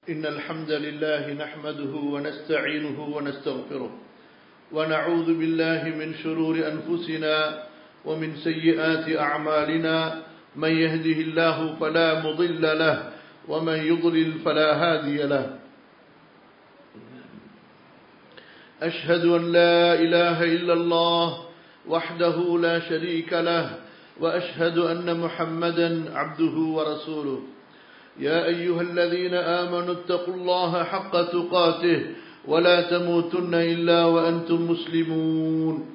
إن الحمد لله نحمده ونستعينه ونستغفره ونعوذ بالله من شرور أنفسنا ومن سيئات أعمالنا من يهده الله فلا مضل له ومن يضلل فلا هادي له أشهد أن لا إله إلا الله وحده لا شريك له وأشهد أن محمدا عبده ورسوله يا أيها الذين آمنوا اتقوا الله حق تقاته ولا تموتن إلا وأنتم مسلمون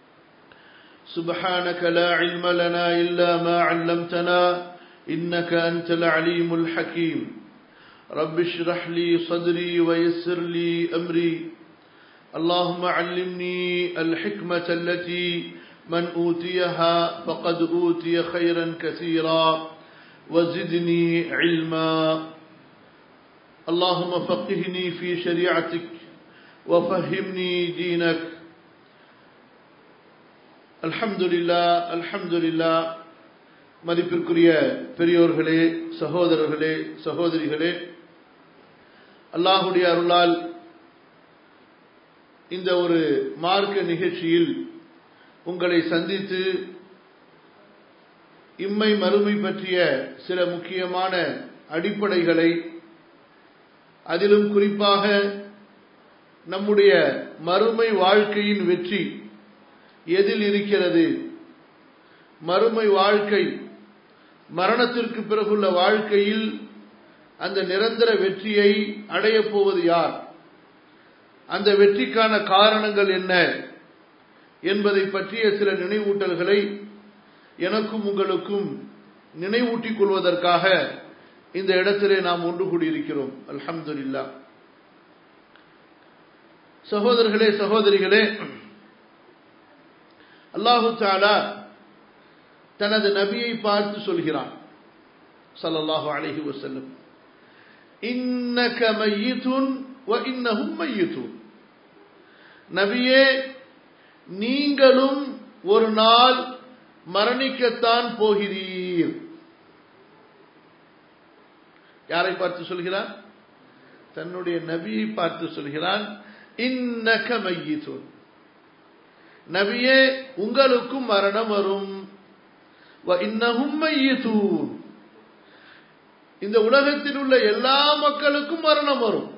سبحانك لا علم لنا إلا ما علمتنا إنك أنت العليم الحكيم رب اشرح لي صدري ويسر لي أمري اللهم علمني الحكمة التي من أوتيها فقد أوتي خيرا كثيرا وزدني علما اللهم فقهني في شريعتك وفهمني دينك الحمد لله الحمد لله மதிப்பிற்குரிய பெரியோர்களே சகோதரர்களே சகோதரிகளே அல்லாஹுடைய அருளால் இந்த ஒரு மார்க்க நிகழ்ச்சியில் உங்களை சந்தித்து இம்மை மறுமை பற்றிய சில முக்கியமான அடிப்படைகளை அதிலும் குறிப்பாக நம்முடைய மறுமை வாழ்க்கையின் வெற்றி எதில் இருக்கிறது மறுமை வாழ்க்கை மரணத்திற்கு பிறகுள்ள வாழ்க்கையில் அந்த நிரந்தர வெற்றியை அடையப் போவது யார் அந்த வெற்றிக்கான காரணங்கள் என்ன என்பதை பற்றிய சில நினைவூட்டல்களை எனக்கும் உங்களுக்கும் நினைவூட்டிக் கொள்வதற்காக இந்த இடத்திலே நாம் ஒன்று கூடியிருக்கிறோம் அல்ஹம்துல்லா சகோதரர்களே சகோதரிகளே அல்லாஹு தாலா தனது நபியை பார்த்து சொல்கிறான் சல்லல்லாஹு அலைஹி வஸல்லம் இன்னக மையிதுன் வ இன்னஹும் மையிதுன் நபியே நீங்களும் ஒரு நாள் மரணிக்கத்தான் போகிறீர் யாரை பார்த்து சொல்கிறான் தன்னுடைய நபியை பார்த்து சொல்கிறான் இன்னக மையிதுன் நபியே உங்களுக்கும் மரணம் வரும் இன்னகும் மையிதூன் இந்த உலகத்தில் உள்ள எல்லா மக்களுக்கும் மரணம் வரும்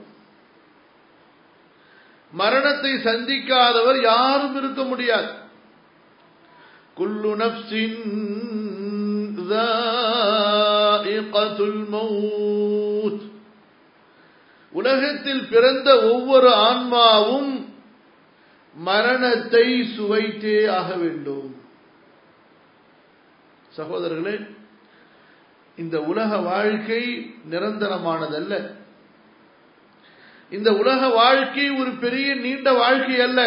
மரணத்தை சந்திக்காதவர் யாரும் இருக்க முடியாது குல்லு நப்சின் மௌத் உலகத்தில் பிறந்த ஒவ்வொரு ஆன்மாவும் மரணத்தை சுவைத்தே ஆக வேண்டும் சகோதரர்களே இந்த உலக வாழ்க்கை நிரந்தரமானதல்ல இந்த உலக வாழ்க்கை ஒரு பெரிய நீண்ட வாழ்க்கை அல்ல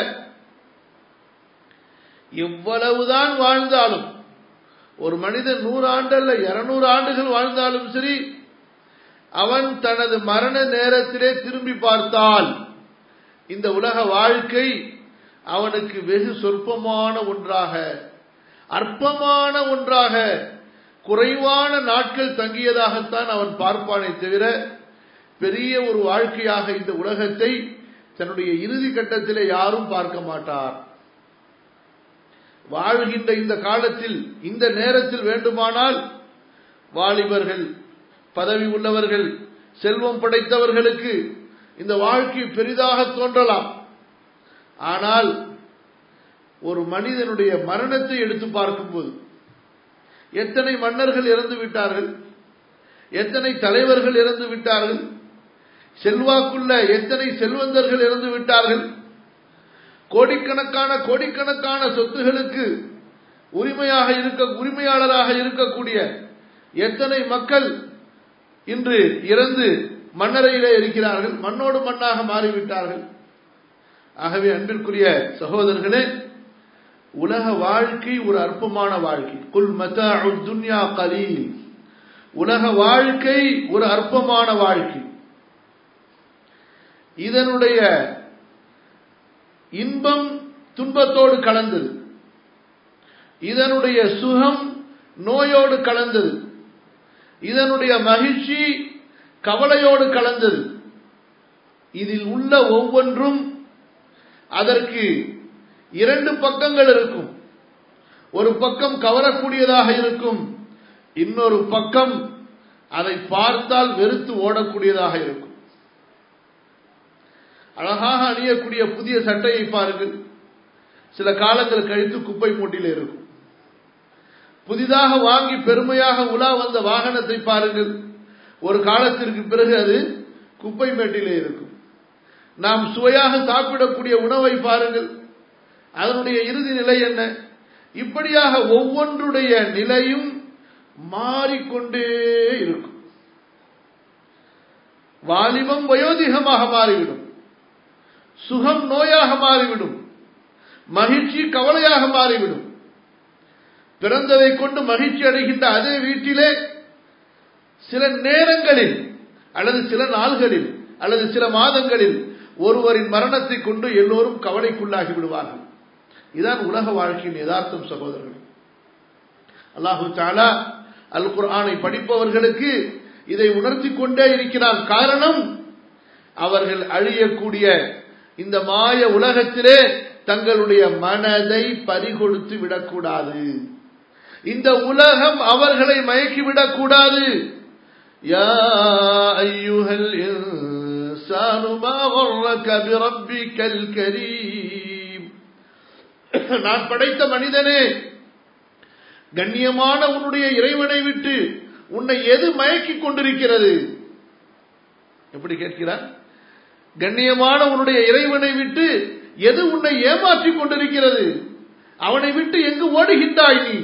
எவ்வளவுதான் வாழ்ந்தாலும் ஒரு மனிதன் நூறு ஆண்டு அல்ல இருநூறு ஆண்டுகள் வாழ்ந்தாலும் சரி அவன் தனது மரண நேரத்திலே திரும்பி பார்த்தால் இந்த உலக வாழ்க்கை அவனுக்கு வெகு சொற்பமான ஒன்றாக அற்பமான ஒன்றாக குறைவான நாட்கள் தங்கியதாகத்தான் அவன் பார்ப்பானே தவிர பெரிய ஒரு வாழ்க்கையாக இந்த உலகத்தை தன்னுடைய இறுதி கட்டத்திலே யாரும் பார்க்க மாட்டார் வாழ்கின்ற இந்த காலத்தில் இந்த நேரத்தில் வேண்டுமானால் வாலிபர்கள் பதவி உள்ளவர்கள் செல்வம் படைத்தவர்களுக்கு இந்த வாழ்க்கை பெரிதாக தோன்றலாம் ஆனால் ஒரு மனிதனுடைய மரணத்தை எடுத்து பார்க்கும்போது எத்தனை மன்னர்கள் இறந்து விட்டார்கள் எத்தனை தலைவர்கள் இறந்து விட்டார்கள் செல்வாக்குள்ள எத்தனை செல்வந்தர்கள் இறந்து விட்டார்கள் கோடிக்கணக்கான கோடிக்கணக்கான சொத்துகளுக்கு உரிமையாக இருக்க உரிமையாளராக இருக்கக்கூடிய எத்தனை மக்கள் இன்று இறந்து மன்னரையிலே இருக்கிறார்கள் மண்ணோடு மண்ணாக மாறிவிட்டார்கள் ஆகவே அன்பிற்குரிய சகோதரர்களே உலக வாழ்க்கை ஒரு அற்பமான வாழ்க்கை குல் மதா துன்யா கலீல் உலக வாழ்க்கை ஒரு அற்பமான வாழ்க்கை இதனுடைய இன்பம் துன்பத்தோடு கலந்தது இதனுடைய சுகம் நோயோடு கலந்தது இதனுடைய மகிழ்ச்சி கவலையோடு கலந்தது இதில் உள்ள ஒவ்வொன்றும் அதற்கு இரண்டு பக்கங்கள் இருக்கும் ஒரு பக்கம் கவரக்கூடியதாக இருக்கும் இன்னொரு பக்கம் அதை பார்த்தால் வெறுத்து ஓடக்கூடியதாக இருக்கும் அழகாக அணியக்கூடிய புதிய சட்டையை பாருங்கள் சில காலங்கள் கழித்து குப்பை மூட்டில் இருக்கும் புதிதாக வாங்கி பெருமையாக உலா வந்த வாகனத்தை பாருங்கள் ஒரு காலத்திற்கு பிறகு அது குப்பை மேட்டிலே இருக்கும் நாம் சுவையாக சாப்பிடக்கூடிய உணவை பாருங்கள் அதனுடைய இறுதி நிலை என்ன இப்படியாக ஒவ்வொன்றுடைய நிலையும் மாறிக்கொண்டே இருக்கும் வாலிபம் வயோதிகமாக மாறிவிடும் சுகம் நோயாக மாறிவிடும் மகிழ்ச்சி கவலையாக மாறிவிடும் பிறந்ததை கொண்டு மகிழ்ச்சி அடைகின்ற அதே வீட்டிலே சில நேரங்களில் அல்லது சில நாள்களில் அல்லது சில மாதங்களில் ஒருவரின் மரணத்தை கொண்டு எல்லோரும் கவலைக்குள்ளாகி விடுவார்கள் இதுதான் உலக வாழ்க்கையின் யதார்த்தம் சகோதரர்கள் அல்லாஹு தாலா அல் குர்ஆனை படிப்பவர்களுக்கு இதை உணர்த்தி கொண்டே இருக்கிறான் காரணம் அவர்கள் அழியக்கூடிய இந்த மாய உலகத்திலே தங்களுடைய மனதை பறிகொடுத்து விடக்கூடாது இந்த உலகம் அவர்களை மயக்கிவிடக்கூடாது யா ஐயுஹல் இன்சானு மா கர்ரக பிரப்பிக்கல் கரீம் நான் படைத்த மனிதனே கண்ணியமான உன்னுடைய இறைவனை விட்டு உன்னை எது மயக்கிக் கொண்டிருக்கிறது எப்படி கேட்கிறார் கண்ணியமான உன்னுடைய இறைவனை விட்டு எது உன்னை ஏமாற்றிக் கொண்டிருக்கிறது அவனை விட்டு எங்கு ஓடுகின்றாய் நீ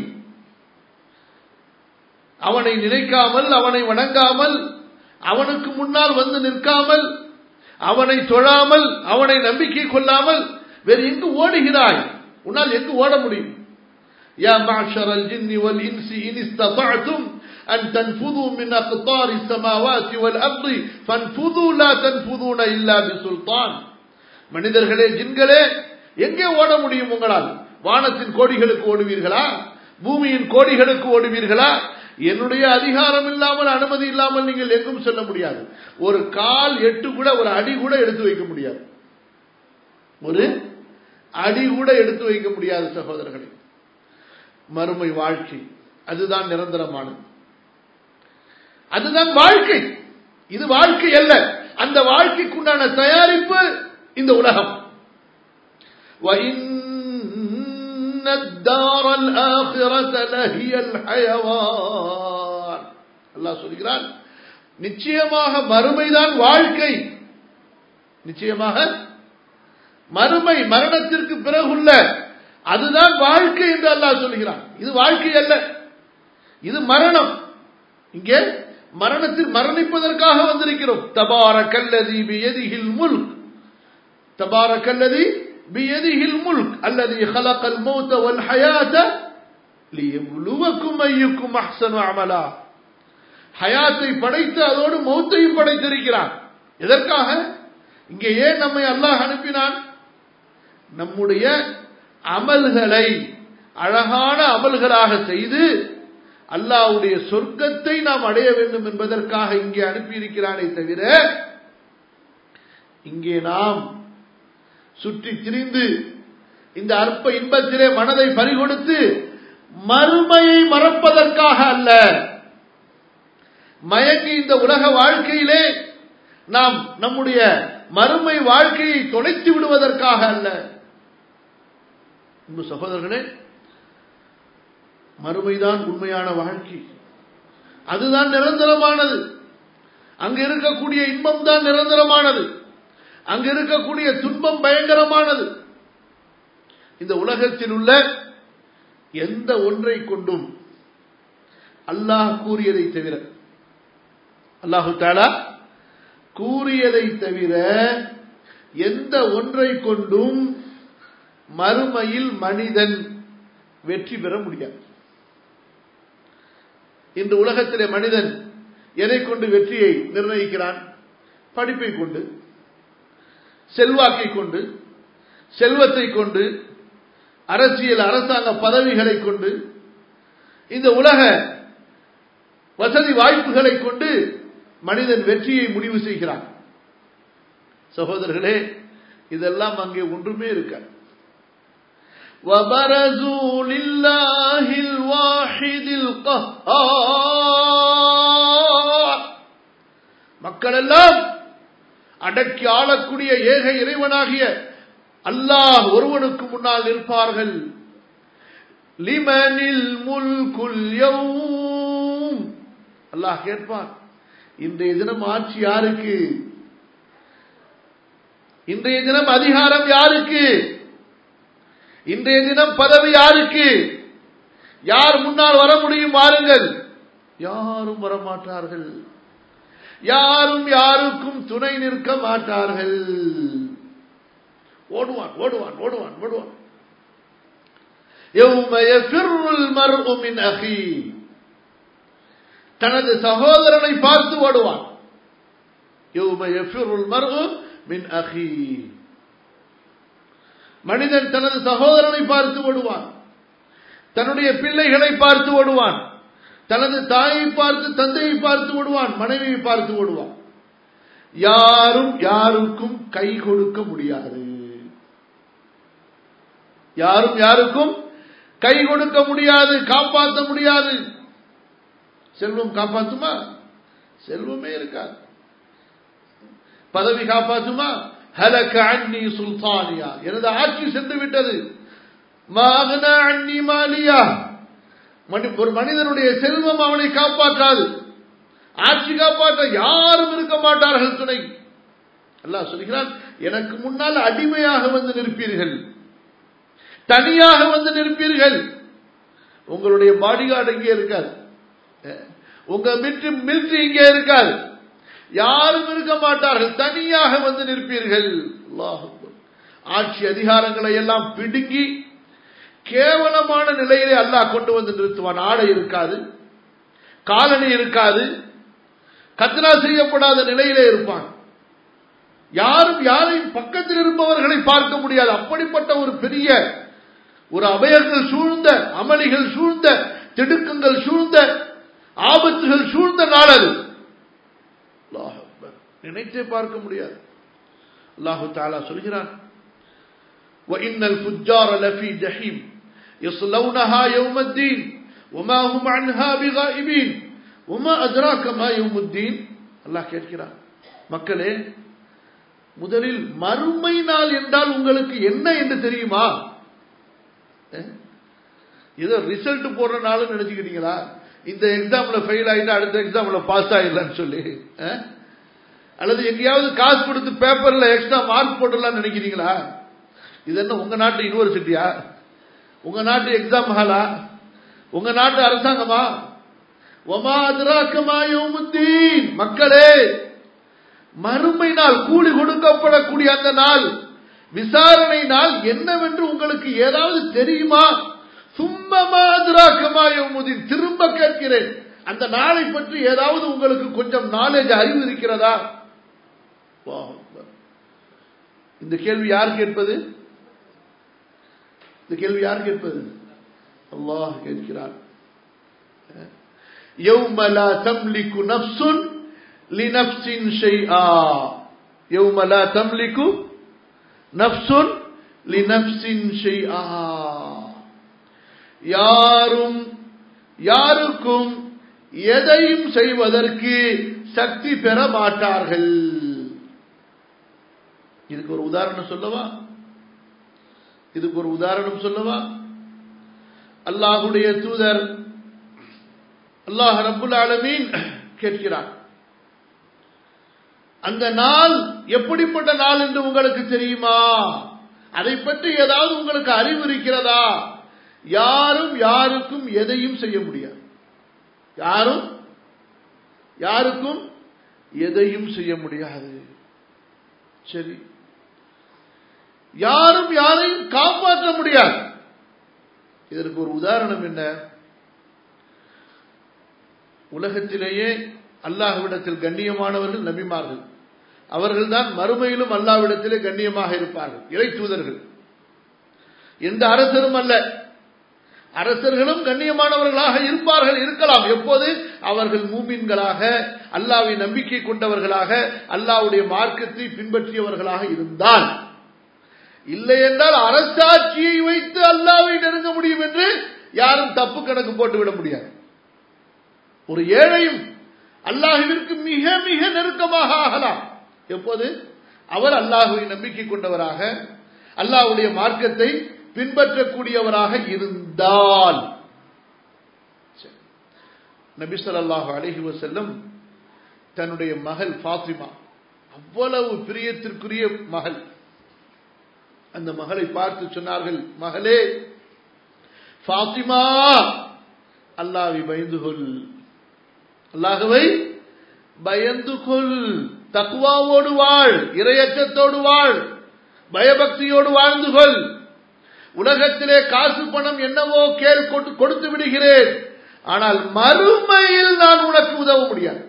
அவனை நினைக்காமல் அவனை வணங்காமல் அவனுக்கு முன்னால் வந்து நிற்காமல் அவனை தொழாமல் அவனை நம்பிக்கை கொள்ளாமல் வேறு எங்கு ஓடுகிறாய் உன்னால் எங்கு ஓட முடியும் يا معشر الجن والإنس إن استطعتم أن تنفذوا من أقطار السماوات والأرض فانفذوا لا تنفذون إلا بسلطان மனிதர்களே ஜின்களே எங்கே ஓட முடியும் உங்களால் வானத்தின் கோடிகளுக்கு ஓடுவீர்களா பூமியின் கோடிகளுக்கு ஓடுவீர்களா என்னுடைய அதிகாரம் இல்லாமல் அனுமதி இல்லாமல் நீங்கள் எங்கும் செல்ல முடியாது ஒரு கால் எட்டு கூட ஒரு அடி கூட எடுத்து வைக்க முடியாது ஒரு அடி கூட எடுத்து வைக்க முடியாது சகோதரர்களே மறுமை வாழ்க்கை அதுதான் நிரந்தரமானது அதுதான் வாழ்க்கை இது வாழ்க்கை அல்ல அந்த வாழ்க்கைக்குண்டான தயாரிப்பு இந்த உலகம் وَإِنَّ الدَّارَ الْآخِرَةَ لَهِيَ الْحَيَوَانِ அல்லாஹ் சொல்கிறான் நிச்சயமாக மறுமைதான் வாழ்க்கை நிச்சயமாக மறுமை மரணத்திற்கு பிறகுள்ள அதுதான் வாழ்க்கை என்று அல்லாஹ் சொல்கிறான் இது வாழ்க்கை அல்ல இது மரணம் இங்கே மரணத்தில் மரணிப்பதற்காக வந்திருக்கிறோம் தபார கல்லதி பியதிகில் முல்க் தபார கல்லதி பியதிகில் முல்க் அல்லது خلق الموت والحياة ليبلوكم أيكم أحسن عملا ஹயாத்தை படைத்து அதோடு மௌத்தையும் படைத்திருக்கிறான் எதற்காக இங்கே ஏன் நம்மை அல்லாஹ் அனுப்பினான் நம்முடைய அமல்களை அழகான அமல்களாக செய்து அல்லாவுடைய சொர்க்கத்தை நாம் அடைய வேண்டும் என்பதற்காக இங்கே அனுப்பியிருக்கிறானே தவிர இங்கே நாம் சுற்றி திரிந்து இந்த அற்ப இன்பத்திலே மனதை பறிகொடுத்து மறுமையை மறப்பதற்காக அல்ல மயங்கி இந்த உலக வாழ்க்கையிலே நாம் நம்முடைய மறுமை வாழ்க்கையை தொலைத்து விடுவதற்காக அல்ல அன்பு சகோதரர்களே மறுமைதான் உண்மையான வாழ்க்கை அதுதான் நிரந்தரமானது அங்கு இருக்கக்கூடிய இன்பம் தான் நிரந்தரமானது அங்கு இருக்கக்கூடிய துன்பம் பயங்கரமானது இந்த உலகத்தில் உள்ள எந்த ஒன்றை கொண்டும் அல்லாஹ் கூறியதை தவிர அல்லாஹு தாலா கூறியதை தவிர எந்த ஒன்றை கொண்டும் மறுமையில் மனிதன் வெற்றி பெற முடியாது இன்று உலகத்திலே மனிதன் எதை கொண்டு வெற்றியை நிர்ணயிக்கிறான் படிப்பை கொண்டு செல்வாக்கை கொண்டு செல்வத்தை கொண்டு அரசியல் அரசாங்க பதவிகளை கொண்டு இந்த உலக வசதி வாய்ப்புகளை கொண்டு மனிதன் வெற்றியை முடிவு செய்கிறான் சகோதரர்களே இதெல்லாம் அங்கே ஒன்றுமே இருக்க وبرزوا لله الواحد القهار மக்கள் எல்லாம் அடக்கி ஆளக்கூடிய ஏக இறைவனாகிய அல்லாஹ் ஒருவனுக்கு முன்னால் நிற்பார்கள் லிமனில் முல்குல் யௌம் அல்லாஹ் கேட்பான் இன்றைய தினம் ஆட்சி யாருக்கு இன்றைய தினம் அதிகாரம் யாருக்கு இன்றைய தினம் பதவி யாருக்கு யார் முன்னால் வர முடியும் வாருங்கள் யாரும் வரமாட்டார்கள் யாரும் யாருக்கும் துணை நிற்க மாட்டார்கள் ஓடுவான் ஓடுவான் ஓடுவான் ஓடுவான் يوم يفر المرء من أخيه தனது சகோதரனை பார்த்து ஓடுவான் يوم يفر المرء من أخيه மனிதன் தனது சகோதரனை பார்த்து ஓடுவான் தன்னுடைய பிள்ளைகளை பார்த்து ஓடுவான் தனது தாயை பார்த்து தந்தையை பார்த்து ஓடுவான் மனைவியை பார்த்து ஓடுவான் யாரும் யாருக்கும் கை கொடுக்க முடியாது யாரும் யாருக்கும் கை கொடுக்க முடியாது காப்பாற்ற முடியாது செல்வம் காப்பாற்றுமா செல்வமே இருக்காது பதவி காப்பாற்றுமா ஹலக அன்னி சுல்தானியா எனது ஆட்சி சென்று விட்டது மாகன அன்னி மாலியா ஒரு மனிதனுடைய செல்வம் அவனை காப்பாற்றாது ஆட்சி காப்பாற்ற யாரும் இருக்க மாட்டார்கள் துணை அல்லாஹ் சொல்கிறான் எனக்கு முன்னால் அடிமையாக வந்து நிற்பீர்கள் தனியாக வந்து நிற்பீர்கள் உங்களுடைய பாடிகார்டு இங்கே இருக்காது உங்க மிலிட்ரி மிலிட்ரி இங்கே இருக்காது யாரும் இருக்க மாட்டார்கள் தனியாக வந்து நிற்பீர்கள் ஆட்சி அதிகாரங்களை எல்லாம் பிடுங்கி கேவலமான நிலையிலே அல்லாஹ் கொண்டு வந்து நிறுத்துவான் ஆடை இருக்காது காலனி இருக்காது கத்னா செய்யப்படாத நிலையிலே இருப்பான் யாரும் யாரையும் பக்கத்தில் இருப்பவர்களை பார்க்க முடியாது அப்படிப்பட்ட ஒரு பெரிய ஒரு அபயங்கள் சூழ்ந்த அமளிகள் சூழ்ந்த திடுக்கங்கள் சூழ்ந்த ஆபத்துகள் சூழ்ந்த நாள் அது நினைத்தே பார்க்க முடியாது அல்லாஹு தாலா சொல்கிறான் وإن الفجار لفي جحيم يصلونها يوم الدين وما هم عنها بغائبين وما أدراك ما يوم الدين الله கேட்கிறார் மக்களே முதலில் மறுமை நாள் என்றால் உங்களுக்கு என்ன என்று தெரியுமா ஏதோ ரிசல்ட் போடுற நாள் நினைச்சுக்கிட்டீங்களா இந்த எக்ஸாம்ல ஃபெயில் ஆயிட்டா அடுத்த எக்ஸாம்ல பாஸ் ஆயிடலாம்னு சொல்லி அல்லது எங்கேயாவது காசு கொடுத்து பேப்பர்ல எக்ஸ்ட்ரா மார்க் போட்டுடலாம்னு நினைக்கிறீங்களா இது என்ன உங்க நாட்டு யூனிவர்சிட்டியா உங்க நாட்டு எக்ஸாம் ஹாலா உங்க நாட்டு அரசாங்கமா ஒமா அதிராக்கமாயுமுத்தீன் மக்களே மறுமை நாள் கூலி கொடுக்கப்படக்கூடிய அந்த நாள் விசாரணை நாள் என்னவென்று உங்களுக்கு ஏதாவது தெரியுமா சும்மமா அதிராக்கமாயுமுதீன் திரும்ப கேட்கிறேன் அந்த நாளை பற்றி ஏதாவது உங்களுக்கு கொஞ்சம் நாலேஜ் அறிவு இருக்கிறதா இந்த கேள்வி யார் கேட்பது இந்த கேள்வி யார் கேட்பது அல்லாஹ் கேட்கிறார் يوم لا تملك نفس لنفس شيئا يوم لا تملك نفس لنفس شيئا யாரும் யாருக்கும் எதையும் செய்வதற்கு சக்தி பெற மாட்டார்கள் இதுக்கு ஒரு உதாரணம் சொல்லவா இதுக்கு ஒரு உதாரணம் சொல்லவா அல்லாஹுடைய தூதர் அல்லாஹ் ரபுல் ஆலமீன் கேட்கிறார் அந்த நாள் எப்படிப்பட்ட நாள் என்று உங்களுக்கு தெரியுமா அதை பற்றி ஏதாவது உங்களுக்கு அறிவு இருக்கிறதா யாரும் யாருக்கும் எதையும் செய்ய முடியாது யாரும் யாருக்கும் எதையும் செய்ய முடியாது சரி யாரும் யாரையும் காப்பாற்ற முடியாது இதற்கு ஒரு உதாரணம் என்ன உலகத்திலேயே அல்லாஹ்விடத்தில் கண்ணியமானவர்கள் நபிமார்கள் அவர்கள்தான் மறுமையிலும் அல்லாவிடத்திலே கண்ணியமாக இருப்பார்கள் இறை தூதர்கள் எந்த அரசரும் அல்ல அரசர்களும் கண்ணியமானவர்களாக இருப்பார்கள் இருக்கலாம் எப்போது அவர்கள் மூமின்களாக அல்லாவை நம்பிக்கை கொண்டவர்களாக அல்லாவுடைய மார்க்கத்தை பின்பற்றியவர்களாக இருந்தால் இல்லை என்றால் அரசாட்சியை வைத்து அல்லாவை நெருங்க முடியும் என்று யாரும் தப்பு கணக்கு போட்டுவிட முடியாது ஒரு ஏழையும் அல்லாஹுவிற்கு மிக மிக நெருக்கமாக ஆகலாம் எப்போது அவர் அல்லாஹுவை நம்பிக்கை கொண்டவராக அல்லாஹுடைய மார்க்கத்தை பின்பற்றக்கூடியவராக இருந்தால் நபி சொல்லாஹு அலஹி வசல்லம் தன்னுடைய மகள் ஃபாத்திமா அவ்வளவு பிரியத்திற்குரிய மகள் அந்த மகளை பார்த்து சொன்னார்கள் மகளே ஃபாத்திமா அல்லாவை பயந்து கொள் அல்லாஹுவை பயந்து கொள் தக்குவாவோடு வாழ் இரையச்சத்தோடு வாழ் பயபக்தியோடு வாழ்ந்து கொள் உலகத்திலே காசு பணம் என்னவோ கேள் கொடுத்து விடுகிறேன் ஆனால் மறுமையில் நான் உனக்கு உதவ முடியாது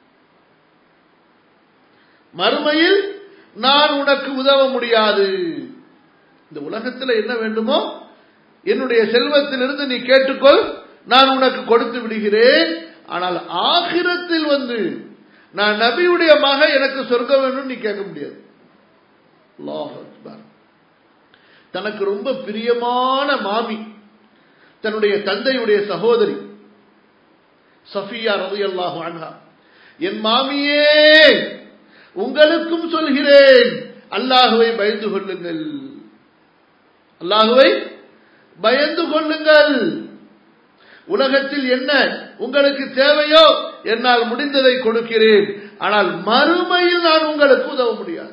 மறுமையில் நான் உனக்கு உதவ முடியாது இந்த உலகத்தில் என்ன வேண்டுமோ என்னுடைய செல்வத்திலிருந்து நீ கேட்டுக்கொள் நான் உனக்கு கொடுத்து விடுகிறேன் ஆனால் ஆகிரத்தில் வந்து நான் நபியுடைய மக எனக்கு சொர்க்கம் வேண்டும் நீ கேட்க முடியாது தனக்கு ரொம்ப பிரியமான மாமி தன்னுடைய தந்தையுடைய சகோதரி சஃபியா ரவி அல்லாஹு அன்ஹா என் மாமியே உங்களுக்கும் சொல்கிறேன் அல்லாஹுவை பயந்து கொள்ளுங்கள் அல்லாஹுவை பயந்து கொள்ளுங்கள் உலகத்தில் என்ன உங்களுக்கு தேவையோ என்னால் முடிந்ததை கொடுக்கிறேன் ஆனால் மறுமையில் நான் உங்களுக்கு உதவ முடியாது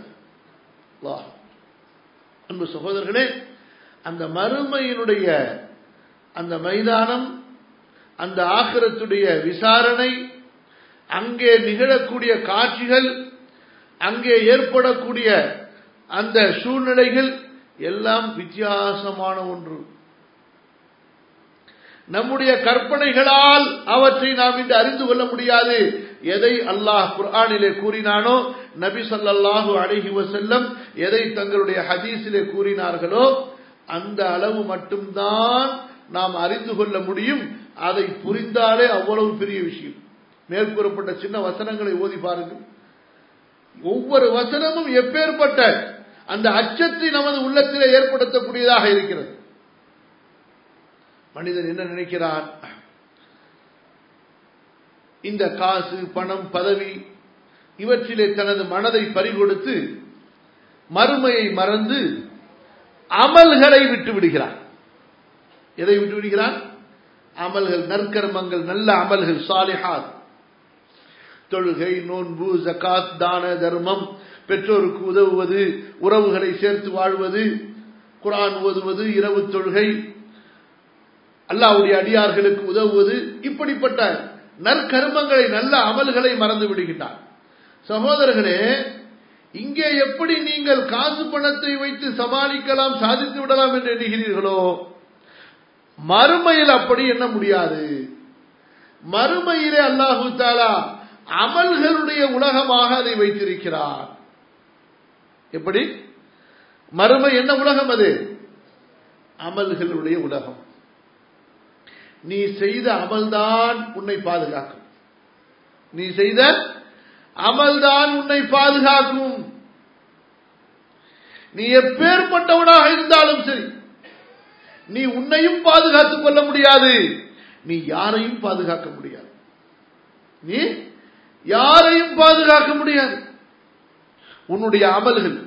அன்பு சகோதரர்களே அந்த மறுமையினுடைய அந்த மைதானம் அந்த ஆக்கிரத்துடைய விசாரணை அங்கே நிகழக்கூடிய காட்சிகள் அங்கே ஏற்படக்கூடிய அந்த சூழ்நிலைகள் எல்லாம் வித்தியாசமான ஒன்று நம்முடைய கற்பனைகளால் அவற்றை நாம் இன்று அறிந்து கொள்ள முடியாது எதை அல்லாஹ் குர்ஆனிலே கூறினானோ நபி ஸல்லல்லாஹு அலைஹி வஸல்லம் எதை தங்களுடைய ஹதீஸிலே கூறினார்களோ அந்த அளவு மட்டும்தான் நாம் அறிந்து கொள்ள முடியும் அதை புரிந்தாலே அவ்வளவு பெரிய விஷயம் மேற்கூறப்பட்ட சின்ன வசனங்களை ஓதி பாருங்கள் ஒவ்வொரு வசனமும் எப்பேற்பட்ட அந்த அச்சத்தை நமது உள்ளத்திலே ஏற்படுத்தக்கூடியதாக இருக்கிறது மனிதன் என்ன நினைக்கிறான் இந்த காசு பணம் பதவி இவற்றிலே தனது மனதை பறிகொடுத்து மறுமையை மறந்து அமல்களை விட்டு விடுகிறான் எதை விட்டு விடுகிறான் அமல்கள் நற்கர்மங்கள் நல்ல அமல்கள் சாலிஹாத் தொழுகை நோன்பு ஜகாத் தான தர்மம் பெற்றோருக்கு உதவுவது உறவுகளை சேர்த்து வாழ்வது குரான் ஓதுவது இரவு தொழுகை அல்லாவுடைய அடியார்களுக்கு உதவுவது இப்படிப்பட்ட நற்கருமங்களை நல்ல அமல்களை மறந்து விடுகின்றார் சகோதரர்களே இங்கே எப்படி நீங்கள் காசு பணத்தை வைத்து சமாளிக்கலாம் சாதித்து விடலாம் என்று எண்ணுகிறீர்களோ மறுமையில் அப்படி எண்ண முடியாது மறுமையிலே அல்லாஹு தாலா அமல்களுடைய உலகமாக அதை வைத்திருக்கிறார் எப்படி மறுமை என்ன உலகம் அது அமல்களுடைய உலகம் நீ செய்த அமல்தான் உன்னை பாதுகாக்கும் நீ செய்த அமல்தான் உன்னை பாதுகாக்கும் நீ எப்பேற்பட்டவனாக இருந்தாலும் சரி நீ உன்னையும் பாதுகாத்துக் கொள்ள முடியாது நீ யாரையும் பாதுகாக்க முடியாது நீ யாரையும் பாதுகாக்க முடியாது உன்னுடைய அமல்கள்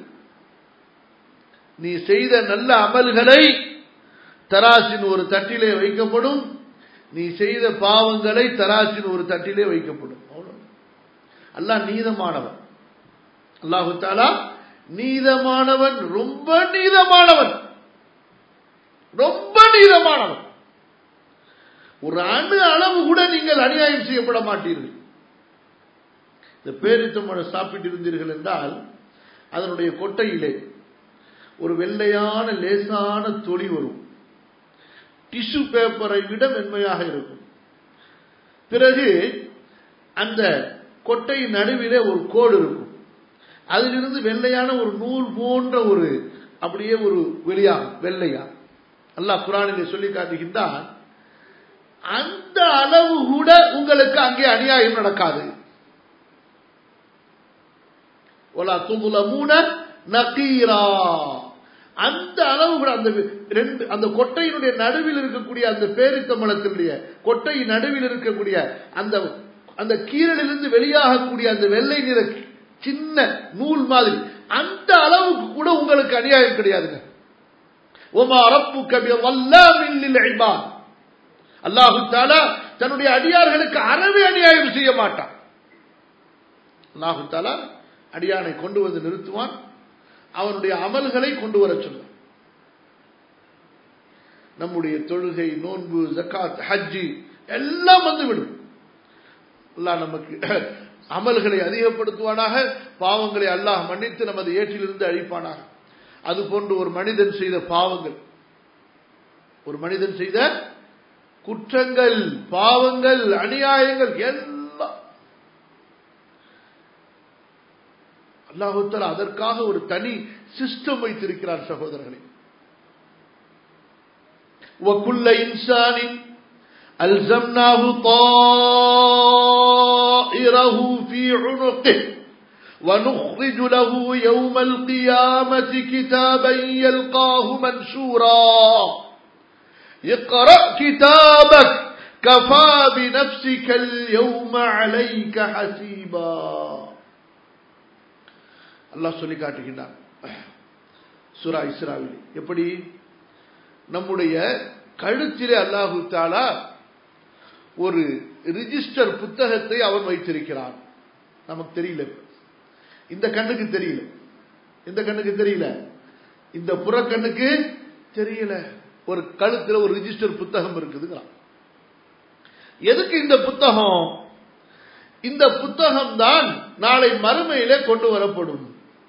நீ செய்த நல்ல அமல்களை தராசின் ஒரு தட்டிலே வைக்கப்படும் நீ செய்த பாவங்களை தராசின் ஒரு தட்டிலே வைக்கப்படும் அவ்வளவு அல்லாஹ் நீதமானவன் அல்லாஹு தாலா நீதமானவன் ரொம்ப நீதமானவன் ரொம்ப நீதமானவன் ஒரு அணு அளவு கூட நீங்கள் அநியாயம் செய்யப்பட மாட்டீர்கள் இந்த பேரித்தம்பழம் சாப்பிட்டு இருந்தீர்கள் என்றால் அதனுடைய கொட்டையிலே ஒரு வெள்ளையான லேசான தொளி வரும் டிஷ்யூ பேப்பரை விட மென்மையாக இருக்கும் பிறகு அந்த கொட்டை நடுவிலே ஒரு கோடு இருக்கும் அதிலிருந்து வெள்ளையான ஒரு நூல் போன்ற ஒரு அப்படியே ஒரு வெளியாகும் வெள்ளையா அல்லாஹ் குரானிலே சொல்லி காட்டுகின்றான் அந்த அளவு கூட உங்களுக்கு அங்கே அநியாயம் நடக்காது ஒலா துமுலமூன நகீரா அந்த அளவு கூட அந்த ரெண்டு அந்த கொட்டையினுடைய நடுவில் இருக்கக்கூடிய அந்த பேரித்தம்பளத்தினுடைய கொட்டை நடுவில் இருக்கக்கூடிய அந்த அந்த கீரலிலிருந்து வெளியாகக்கூடிய அந்த வெள்ளை நிற சின்ன நூல் மாதிரி அந்த அளவுக்கு கூட உங்களுக்கு அநியாயம் கிடையாதுங்க ஒமா அரப்பு கபி வல்லாமில் இபாத் அல்லாஹு தாலா தன்னுடைய அடியார்களுக்கு அறவே அநியாயம் செய்ய மாட்டான் அல்லாஹு தாலா அடியானை கொண்டு வந்து நிறுத்துவான் அவனுடைய அமல்களை கொண்டு வர சொல்வான் நம்முடைய தொழுகை நோன்பு ஜக்காத் ஹஜ்ஜி எல்லாம் வந்துவிடும் அல்லாஹ் நமக்கு அமல்களை அதிகப்படுத்துவானாக பாவங்களை அல்லாஹ் மன்னித்து நமது ஏற்றிலிருந்து அழிப்பானாக அது போன்று ஒரு மனிதன் செய்த பாவங்கள் ஒரு மனிதன் செய்த குற்றங்கள் பாவங்கள் அநியாயங்கள் எல்லாம் அல்லாஹுத்தர் அதற்காக ஒரு தனி சிஸ்டம் வைத்திருக்கிறார் சகோதரர்களே وكل إنسان ألزمناه طائره في عنقه ونخرج له يوم القيامة كتابا يلقاه منشورا اقرأ كتابك كفى بنفسك اليوم عليك حسيبا அல்லாஹ் சொல்லி காட்டுகின்றான் சுரா இஸ்ராவில் எப்படி நம்முடைய கழுத்திலே அல்லாஹு தாலா ஒரு ரிஜிஸ்டர் புத்தகத்தை அவன் வைத்திருக்கிறான் நமக்கு தெரியல இந்த கண்ணுக்கு தெரியல இந்த கண்ணுக்கு தெரியல இந்த புறக்கண்ணுக்கு தெரியல ஒரு கழுத்துல ஒரு ரிஜிஸ்டர் புத்தகம் இருக்குதுங்கிறான் எதுக்கு இந்த புத்தகம் இந்த புத்தகம் தான் நாளை மறுமையிலே கொண்டு வரப்படும்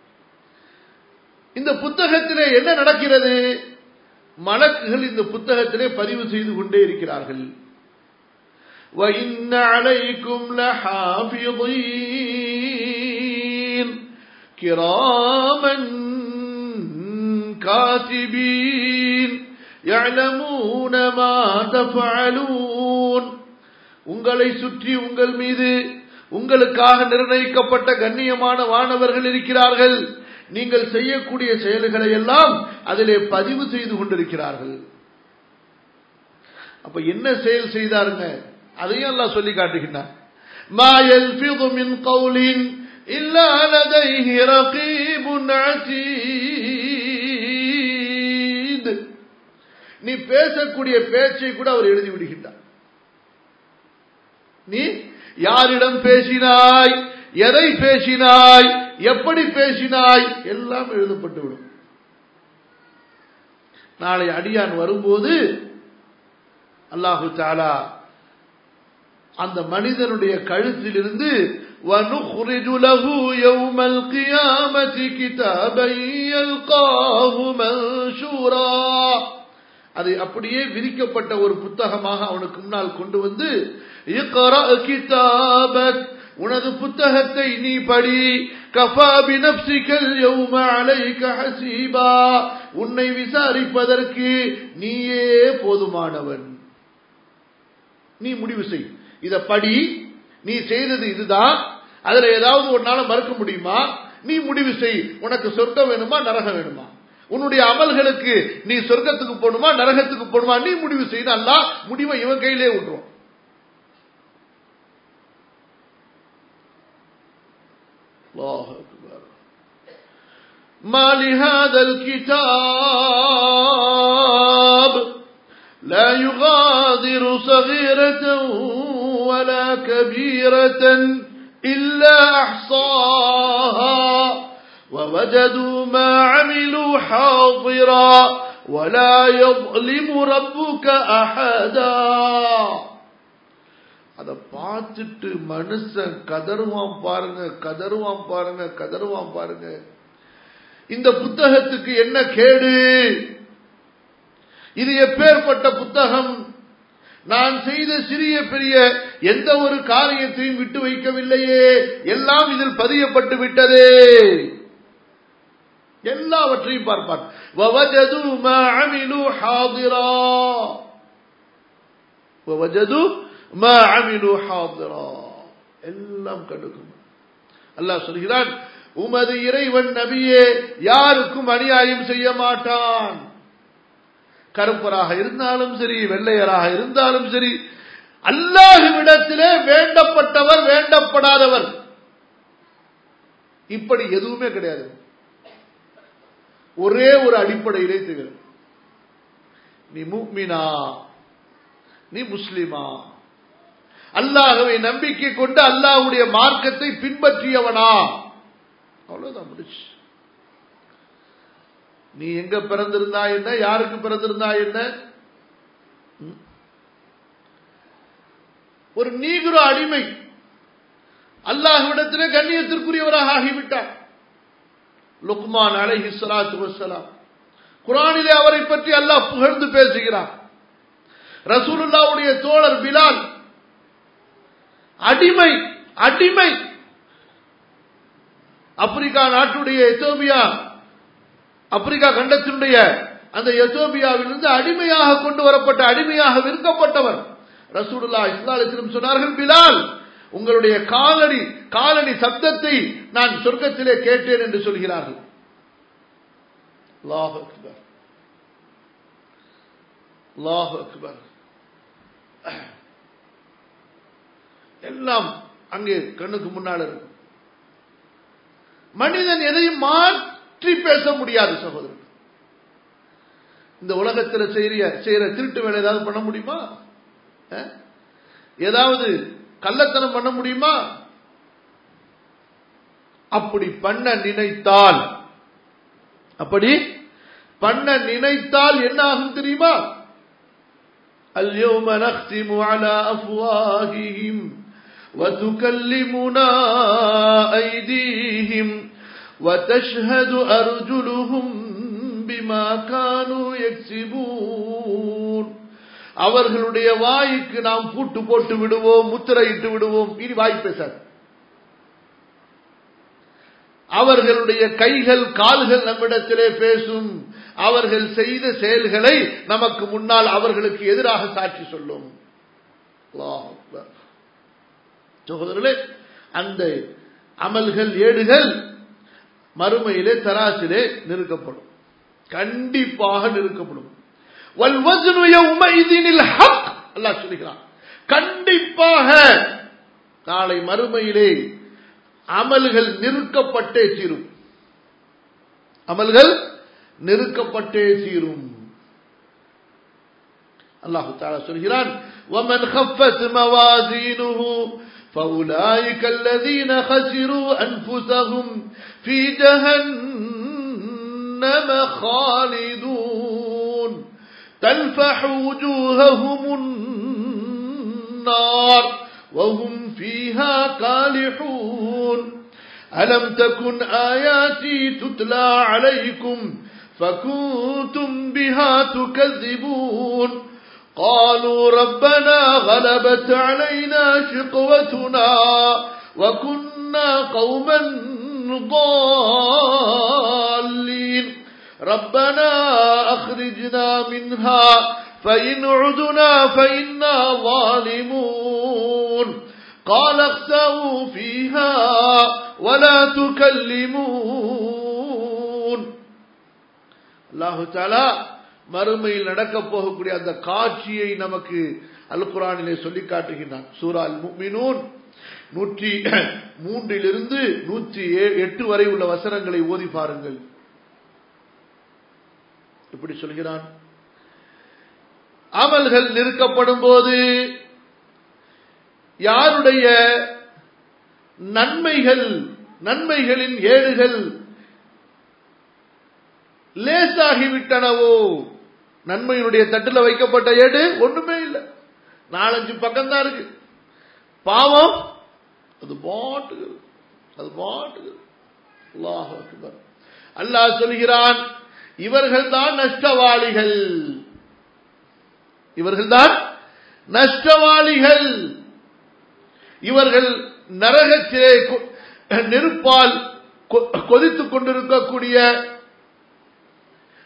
இந்த புத்தகத்திலே என்ன நடக்கிறது மலக்குகள் இந்த புத்தகத்திலே பதிவு செய்து கொண்டே இருக்கிறார்கள் وَإِنَّ عَلَيْكُمْ لَحَافِظِينَ كِرَامًا كَاتِبِينَ يَعْلَمُونَ مَا تَفْعَلُونَ உங்களை சுற்றி உங்கள் மீது உங்களுக்காக நிர்ணயிக்கப்பட்ட கண்ணியமான வானவர்கள் இருக்கிறார்கள் நீங்கள் செய்யக்கூடிய செயல்களை எல்லாம் அதிலே பதிவு செய்து கொண்டிருக்கிறார்கள் அப்ப என்ன செயல் செய்தாருங்க அதையும் எல்லாம் சொல்லி காட்டுகின்றார் ما يلفظ من قول إلا لديه رقيب عتيد நீ பேசக்கூடிய பேச்சை கூட அவர் எழுதி விடுகின்றார் நீ யாரிடம் பேசினாய் எதை பேசினாய் எப்படி பேசினாய் எல்லாம் எழுதப்பட்டு விடும் நாளை அடியான் வரும்போது அல்லாஹு தாலா அந்த மனிதனுடைய கழுத்திலிருந்து وَنُخْرِجُ لَهُ يَوْمَ الْقِيَامَةِ كِتَابًا يَلْقَاهُ مَنشُورًا அது அப்படியே விரிக்கப்பட்ட ஒரு புத்தகமாக அவனுக்கு முன்னால் கொண்டு வந்து இக்ரா கிதாபக் உனது புத்தகத்தை நீ படி கஃபா பினப்சிகல் யௌம அலைக ஹசீபா உன்னை விசாரிப்பதற்கு நீயே போதுமானவன் நீ முடிவு செய் இத படி நீ செய்தது இதுதான் அதுல ஏதாவது ஒரு நாள மறுக்க முடியுமா நீ முடிவு செய் உனக்கு சொர்க்கம் வேணுமா நரகம் வேணுமா உன்னுடைய அமல்களுக்கு நீ சொர்க்கத்துக்கு போகணுமா நரகத்துக்கு போகணுமா நீ முடிவு செய்து அல்லா முடிவை இவன் கையிலே விட்டுருவோம் الله أكبر ما لهذا الكتاب لا يغادر صغيرة ولا كبيرة إلا أحصاها ووجدوا ما عملوا حاضرا ولا يظلم ربك أحدا அதை பார்த்துட்டு மனுஷன் கதறுவான் பாருங்க கதறுவான் பாருங்க கதறுவான் பாருங்க இந்த புத்தகத்துக்கு என்ன கேடு இது எப்பேற்பட்ட புத்தகம் நான் செய்த சிறிய பெரிய எந்த ஒரு காரியத்தையும் விட்டு வைக்கவில்லையே எல்லாம் இதில் பதியப்பட்டு விட்டதே எல்லாவற்றையும் பார்ப்பான் وَوَجَدُوا مَا عَمِلُوا حَاضِرًا وَوَجَدُوا مَا عَمِلُوا حَاضِرًا எல்லாம் கண்டுக்கும் அல்லாஹ் சொல்கிறான் உமது இறைவன் நபியே யாருக்கும் அநியாயம் செய்ய மாட்டான் கருப்பராக இருந்தாலும் சரி வெள்ளையராக இருந்தாலும் சரி அல்லாஹுவிடத்திலே வேண்டப்பட்டவர் வேண்டப்படாதவர் இப்படி எதுவுமே கிடையாது ஒரே ஒரு அடிப்படையிலே திகழும் நீ முக்மினா நீ முஸ்லிமா அல்லாஹவை நம்பிக்கை கொண்டு அல்லாஹ்வுடைய மார்க்கத்தை பின்பற்றியவனா அவ்வளவுதான் முடிச்சு நீ எங்க பிறந்திருந்தா என்ன யாருக்கு பிறந்திருந்தா என்ன ம்? ஒரு நீகுர அடிமை அல்லாஹ்விடத்திலே கண்ணியத்திற்குரியவராக ஆகிவிட்டார் லுக்மான் அலைஹி ஸலாத்து வஸ்ஸலாம் குர்ஆனிலே அவரை பற்றி அல்லாஹ் புகழ்ந்து பேசுகிறார் ரசூலுல்லாவுடைய தோழர் பிலால் அடிமை அடிமை ஆப்பிரிக்கா நாட்டுடைய எத்தோபியா ஆப்பிரிக்கா கண்டத்தினுடைய அந்த எத்தோபியாவிலிருந்து அடிமையாக கொண்டு வரப்பட்ட அடிமையாக விற்கப்பட்டவர் ரசூலுல்லா இஸ்லாலிஸ்லம் சொன்னார்கள் பிலால் உங்களுடைய காலடி காலடி சப்தத்தை நான் சொர்க்கத்திலே கேட்டேன் என்று சொல்கிறார்கள் அல்லாஹ் அக்பர் அல்லாஹ் அக்பர் எல்லாம் அங்கே கண்ணுக்கு முன்னால் இருக்கும் மனிதன் எதையும் மாற்றி பேச முடியாது சகோதரன் இந்த உலகத்தில் செய்ய செய்யற திருட்டு வேலை ஏதாவது பண்ண முடியுமா அஹ்? ஏதாவது கள்ளத்தனம் பண்ண முடியுமா அப்படி பண்ண நினைத்தால் அப்படி பண்ண நினைத்தால் என்ன ஆகும் தெரியுமா اليوم نختم على أفواههم وتكلمنا أيديهم وتشهد أرجلهم بما كانوا يكسبون அவர்களுடைய வாய்க்கு நாம் பூட்டு போட்டு விடுவோம் முத்திரையிட்டு விடுவோம் இனி வாய் பேசாது அவர்களுடைய கைகள் கால்கள் நம்மிடத்திலே பேசும் அவர்கள் செய்த செயல்களை நமக்கு முன்னால் அவர்களுக்கு எதிராக சாட்சி சொல்லும் அல்லாஹ் அக்பர். சகோதரர்களே அந்த அமல்கள் ஏடுகள் மறுமையிலே தராசிலே நிறுக்கப்படும் கண்டிப்பாக நிறுக்கப்படும் وَالْوَزْنُ يَوْمَئِذٍ الْحَقِّ அல்லாஹ் சொல்கிறான் கண்டிப்பாக நாளை மறுமையிலே அமல்கள் நிறுக்கப்பட்டே தீரும் அமல்கள் நிறுக்கப்பட்டே தீரும் அல்லாஹு தாலா சொல்கிறான் وَمَنْ خَفَّتْ مَوَازِينُهُ فَأُولَئِكَ الَّذِينَ خَسِرُوا أَنفُسَهُمْ فِي جَهَنَّمَ خَالِدُونَ تَلْفَحُ وُجُوهَهُمُ النَّارُ وَهُمْ فِيهَا كَالِحُونَ أَلَمْ تَكُنْ آيَاتِي تُتْلَى عَلَيْكُمْ فَكُنْتُمْ بِهَا تُكَذِّبُونَ قالوا ربنا غلبت علينا شقوتنا وكنا قوما ضالين ربنا أخرجنا منها فإن عدنا فإنا ظالمون قال اخسأوا فيها ولا تكلمون الله تعالى மறுமையில் நடக்கப் போகக்கூடிய அந்த காட்சியை நமக்கு அல் குரானிலே சொல்லி காட்டுகின்றான் சூரா அல் முக்மினூன் நூற்றி மூன்றிலிருந்து நூற்றி ஏ- எட்டு வரை உள்ள வசனங்களை ஓதி பாருங்கள் இப்படி சொல்கிறான் அமல்கள் நிறுக்கப்படும் போது யாருடைய நன்மைகள் நன்மைகளின் ஏடுகள் லேசாகிவிட்டனவோ நன்மையினுடைய தட்டுல வைக்கப்பட்ட ஏடு ஒண்ணுமே இல்லை நாலஞ்சு பக்கம் தான் இருக்கு பாவம் அது பாட்டுக்கு இருக்கு. அது பாட்டுக்கு இருக்கு. அல்லாஹ் அக்பர் அல்லாஹ் சொல்கிறான் இவர்கள் தான் நஷ்டவாளிகள் இவர்கள்தான் நஷ்டவாளிகள் இவர்கள் நரகத்திலே கொ- நெருப்பால் கொ- கொதித்துக் கொண்டிருக்கக்கூடிய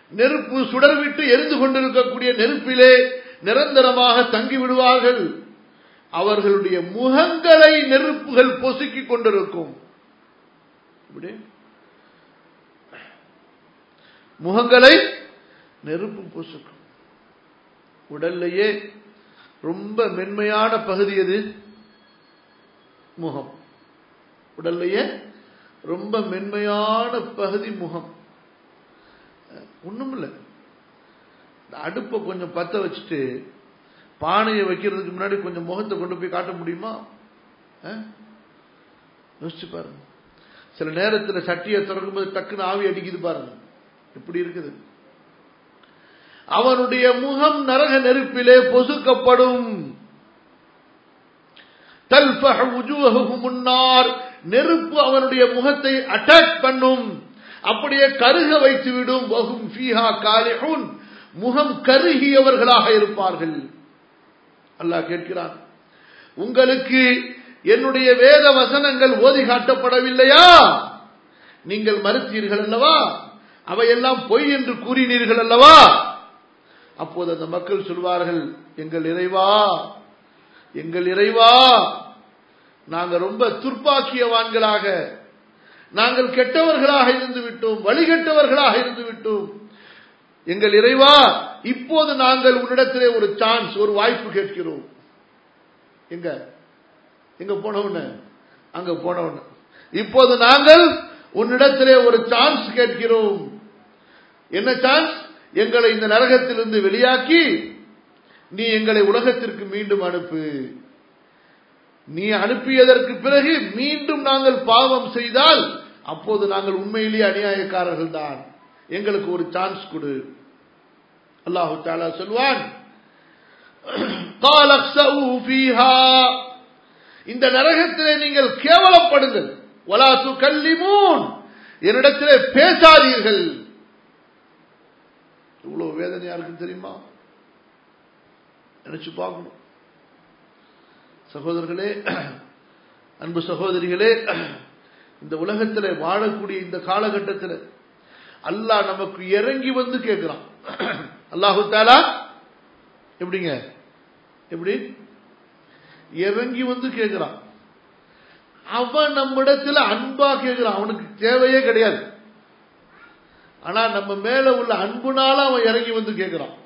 நெருப்பு சுடர்விட்டு எரிந்து கொண்டிருக்கக்கூடிய நெருப்பிலே நிரந்தரமாக தங்கி விடுவார்கள் அவர்களுடைய முகங்களை நெருப்புகள் பொசுக்கிக் கொண்டிருக்கும் இப்படி முகங்களை நெருப்பு பொசுக்கும் உடல்லையே ரொம்ப மென்மையான பகுதி எது முகம் உடல்லையே ரொம்ப மென்மையான பகுதி முகம் ஒண்ணும் இல்லை அடுப்பை கொஞ்சம் பத்த வச்சுட்டு பானையை வைக்கிறதுக்கு முன்னாடி கொஞ்சம் முகத்தை கொண்டு போய் காட்ட முடியுமா யோசிச்சு பாருங்க சில நேரத்தில் சட்டியை திறக்கும்போது டக்குன்னு ஆவி அடிக்குது பாருங்க எப்படி இருக்குது அவனுடைய முகம் நரக நெருப்பிலே பொசுக்கப்படும் முன்னார் நெருப்பு அவனுடைய முகத்தை அட்டாக் பண்ணும் அப்படியே கருக வைத்து விடும் வகும் ஃபீஹா காலிஹுன் முகம் கருகியவர்களாக இருப்பார்கள் அல்லாஹ் கேட்கிறான் உங்களுக்கு என்னுடைய வேத வசனங்கள் ஓதி காட்டப்படவில்லையா நீங்கள் மறுத்தீர்கள் அல்லவா அவையெல்லாம் பொய் என்று கூறினீர்கள் அல்லவா அப்போது அந்த மக்கள் சொல்வார்கள் எங்கள் இறைவா எங்கள் இறைவா நாங்கள் ரொம்ப துர்ப்பாக்கியவான்களாக நாங்கள் கெட்டவர்களாக இருந்து விட்டோம் வழிகட்டவர்களாக இருந்து விட்டோம் எங்கள் இறைவா இப்போது நாங்கள் உன்னிடத்திலே ஒரு சான்ஸ் ஒரு வாய்ப்பு கேட்கிறோம் எங்க எங்க போனவன அங்க போனவன இப்போது நாங்கள் உன்னிடத்திலே ஒரு சான்ஸ் கேட்கிறோம் என்ன சான்ஸ் எங்களை இந்த நரகத்திலிருந்து வெளியாக்கி நீ எங்களை உலகத்திற்கு மீண்டும் அனுப்பு நீ அனுப்பியதற்கு பிறகு மீண்டும் நாங்கள் பாவம் செய்தால் அப்போது நாங்கள் உண்மையிலேயே அநியாயக்காரர்கள் தான் எங்களுக்கு ஒரு சான்ஸ் கொடு அல்லாஹு தாலா சொல்வான் இந்த நரகத்திலே நீங்கள் கேவலப்படுங்கள் வலாசு கல்லிமூன் என்னிடத்திலே பேசாதீர்கள் இவ்வளவு வேதனையா இருக்கு தெரியுமா நினைச்சு பார்க்கணும் சகோதரர்களே அன்பு சகோதரிகளே இந்த உலகத்தில் வாழக்கூடிய இந்த காலகட்டத்தில் அல்லாஹ் நமக்கு இறங்கி வந்து கேட்கிறான் அல்லாஹு தாலா எப்படிங்க எப்படி இறங்கி வந்து கேட்கிறான் அவன் நம்மிடத்துல அன்பா கேட்கிறான் அவனுக்கு தேவையே கிடையாது ஆனா நம்ம மேல உள்ள அன்புனால அவன் இறங்கி வந்து கேட்கிறான்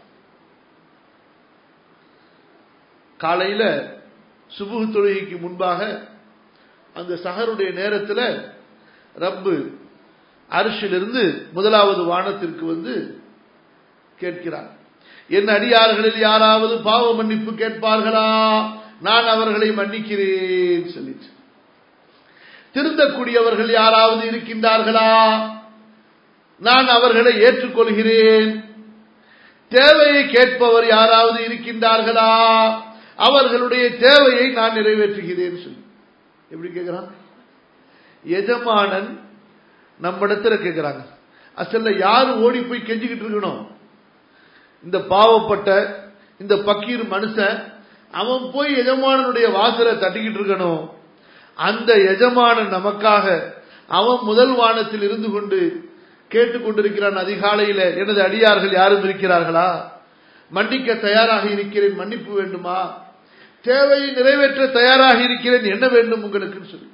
காலையில சுபுகு தொழுகைக்கு முன்பாக அந்த சஹருடைய நேரத்தில் ரப்பு அரிசிலிருந்து முதலாவது வானத்திற்கு வந்து கேட்கிறார் என் அடியார்களில் யாராவது பாவ மன்னிப்பு கேட்பார்களா நான் அவர்களை மன்னிக்கிறேன் சொல்லிட்டு திருந்தக்கூடியவர்கள் யாராவது இருக்கின்றார்களா நான் அவர்களை ஏற்றுக்கொள்கிறேன் தேவையை கேட்பவர் யாராவது இருக்கின்றார்களா அவர்களுடைய தேவையை நான் நிறைவேற்றுகிறேன் சொல்லி எப்படி கேட்கிறான் எஜமானன் நம்ம இடத்துல கேட்கிறாங்க அசல்ல யாரு ஓடி போய் கெஞ்சிக்கிட்டு இருக்கணும் இந்த பாவப்பட்ட இந்த பக்கீர் மனுஷன் அவன் போய் எஜமானனுடைய வாசலை தட்டிக்கிட்டு இருக்கணும் அந்த எஜமானன் நமக்காக அவன் முதல் வானத்தில் இருந்து கொண்டு கேட்டுக்கொண்டிருக்கிறான் அதிகாலையில எனது அடியார்கள் யாரும் இருக்கிறார்களா மன்னிக்க தயாராக இருக்கிறேன் மன்னிப்பு வேண்டுமா தேவையை நிறைவேற்ற தயாராக இருக்கிறேன் என்ன வேண்டும் உங்களுக்கு சொல்லி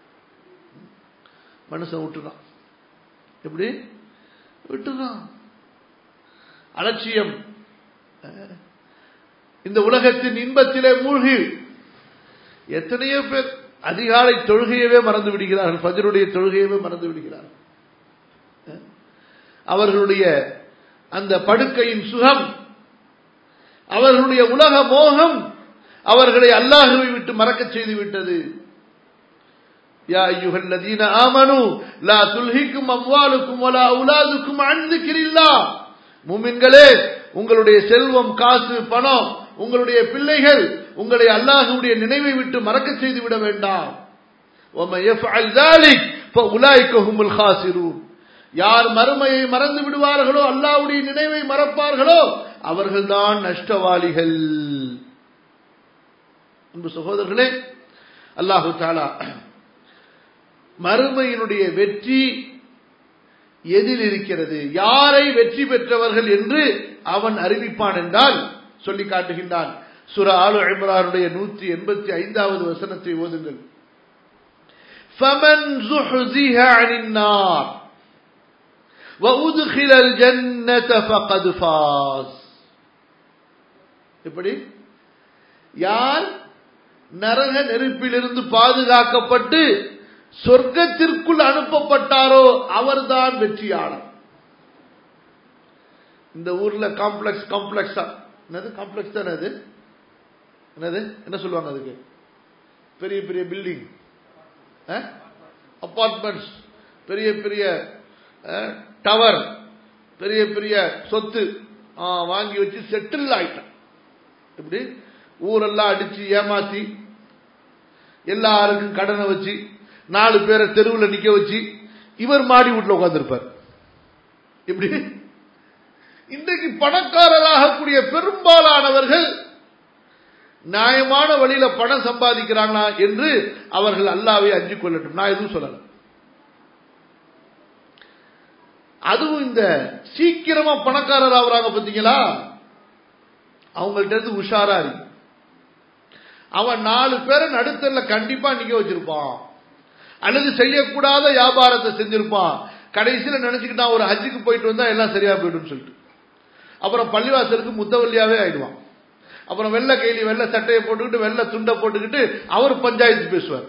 மனுஷன் விட்டுறான் எப்படி விட்டுறான் அலட்சியம் இந்த உலகத்தின் இன்பத்திலே மூழ்கி எத்தனையோ பேர் அதிகாலை தொழுகையவே மறந்து விடுகிறார்கள் பஜருடைய தொழுகையவே மறந்து விடுகிறார்கள் அவர்களுடைய அந்த படுக்கையின் சுகம் அவர்களுடைய உலக மோகம் அவர்களை அல்லாஹுவை விட்டு மறக்க செய்து விட்டது யா ஐயுஹல் லதீன ஆமனு லா துல்ஹிக்கும் அம்வாலுக்கும் வலா அவுலாதுக்கும் அன் திக்ரில்லாஹ் முமின்களே உங்களுடைய செல்வம் காசு பணம் உங்களுடைய பிள்ளைகள் உங்களை அல்லாஹுடைய நினைவை விட்டு மறக்க செய்து விட வேண்டாம் وَمَن يَفْعَلْ ذَلِكَ فَأُولَٰئِكَ هُمُ الْخَاسِرُونَ யார் மறுமையை மறந்து விடுவார்களோ அல்லாஹ்வுடைய நினைவை மறப்பார்களோ அவர்கள்தான் நஷ்டவாளிகள் அன்பு சகோதரர்களே அல்லாஹு தாலா மறுமையினுடைய வெற்றி எதில் இருக்கிறது யாரை வெற்றி பெற்றவர்கள் என்று அவன் அறிவிப்பான் என்றால் சொல்லி காட்டுகின்றான் சுர ஆலு இம்ரானுடைய நூற்றி எண்பத்தி ஐந்தாவது வசனத்தை ஓதுங்கள் فمن زحزح عن النار وأدخل الجنة فقد فاز எப்படி யார் நரக நெருப்பிலிருந்து பாதுகாக்கப்பட்டு சொர்க்கத்திற்குள் அனுப்பப்பட்டாரோ அவர்தான் வெற்றியாளர் இந்த ஊர்ல காம்ப்ளெக்ஸ் காம்ப்ளெக்ஸா என்னது காம்ப்ளெக்ஸ் தானே அது என்னது என்ன சொல்லுவாங்க அதுக்கு பெரிய பெரிய பில்டிங் அப்பார்ட்மெண்ட்ஸ் பெரிய பெரிய டவர் பெரிய பெரிய சொத்து வாங்கி வச்சு செட்டில் ஆயிட்டான் இப்படி ஊரெல்லாம் அடிச்சு ஏமாத்தி எல்லாருக்கும் கடனை வச்சு நாலு பேரை தெருவில் நிக்க வச்சு இவர் மாடி வீட்டில் உட்கார்ந்துருப்பார் இப்படி இன்றைக்கு பணக்காரராகக்கூடிய பெரும்பாலானவர்கள் நியாயமான வழியில பணம் சம்பாதிக்கிறாங்களா என்று அவர்கள் அல்லாவை அஞ்சு கொள்ளட்டும் நான் எதுவும் சொல்லல அதுவும் இந்த சீக்கிரமா பணக்காரர் ஆகுறாங்க பாத்தீங்களா அவங்கள்ட்ட இருந்து உஷாரா இருக்கு அவன் நாலு பேரை நடுத்தர்ல கண்டிப்பா நிக்க வச்சிருப்பான் அல்லது செய்யக்கூடாத வியாபாரத்தை செஞ்சிருப்பான் கடைசியில நினைச்சுக்கிட்டான் ஒரு ஹஜ்ஜுக்கு போயிட்டு வந்தா எல்லாம் சரியா போயிடும் சொல்லிட்டு அப்புறம் பள்ளிவாசலுக்கு முத்தவல்லியாவே ஆயிடுவான் அப்புறம் வெள்ளை கைலி வெள்ளை சட்டையை போட்டுக்கிட்டு வெள்ளை துண்டை போட்டுக்கிட்டு அவர் பஞ்சாயத்து பேசுவார்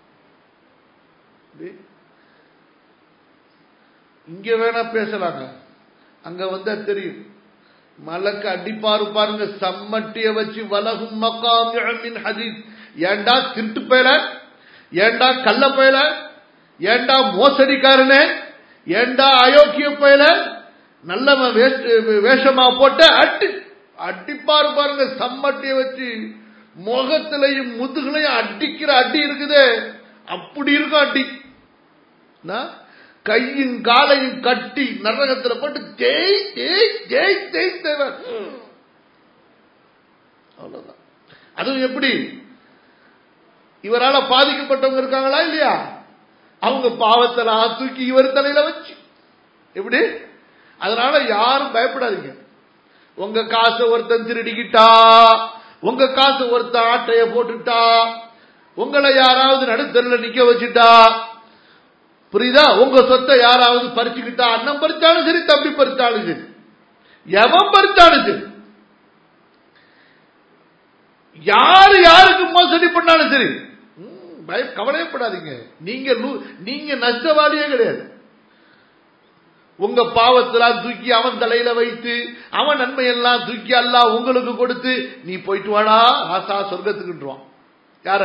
இங்க வேணா பேசலாங்க அங்க வந்தா தெரியும் மலக்கு அடிப்பாரு பாருங்க சம்மட்டிய வச்சு வலகும் மக்காமின் ஹதீஸ் ஏண்டா திருட்டு பயல ஏண்டா கள்ள பயல ஏண்டா மோசடிக்காரனே ஏண்டா அயோக்கிய பயல நல்லவன் வேஷமா போட்ட அட்டி அடிப்பாரு பாருங்க சம்மட்டிய வச்சு முகத்திலையும் முதுகுலையும் அடிக்கிற அடி இருக்குதே அப்படி இருக்கும் அடி கையும் காலையும் கட்டி நரகத்தில் போட்டு தேய் தேய் தேய் தேய் தேவர் அவ்வளவுதான் அதுவும் எப்படி இவரால பாதிக்கப்பட்டவங்க இருக்காங்களா இல்லையா அவங்க பாவத்தெல்லாம் தூக்கி இவர் தலையில வச்சு எப்படி அதனால யாரும் பயப்படாதீங்க உங்க காசை ஒருத்தன் திருடிக்கிட்டா உங்க காசை ஒருத்தன் ஆட்டைய போட்டுட்டா உங்களை யாராவது நடுத்தரில் நிக்க வச்சுட்டா புரியுதா உங்க சொத்தை யாராவது பறிச்சுக்கிட்டா அண்ணன் பறிச்சாலும் சரி தம்பி பறிச்சாலும் சரி எவன் பறிச்சாலும் சரி யாரு யாருக்கு மோசடி பண்ணாலும் சரி பய கவலையப்படாதீங்க நீங்க நீங்க நஷ்டவாளியே கிடையாது உங்க பாவத்தெல்லாம் தூக்கி அவன் தலையில வைத்து அவன் நன்மையெல்லாம் தூக்கி அல்லா உங்களுக்கு கொடுத்து நீ போயிட்டு வாடா ஆசா சொர்க்கத்துக்குன்றான் யார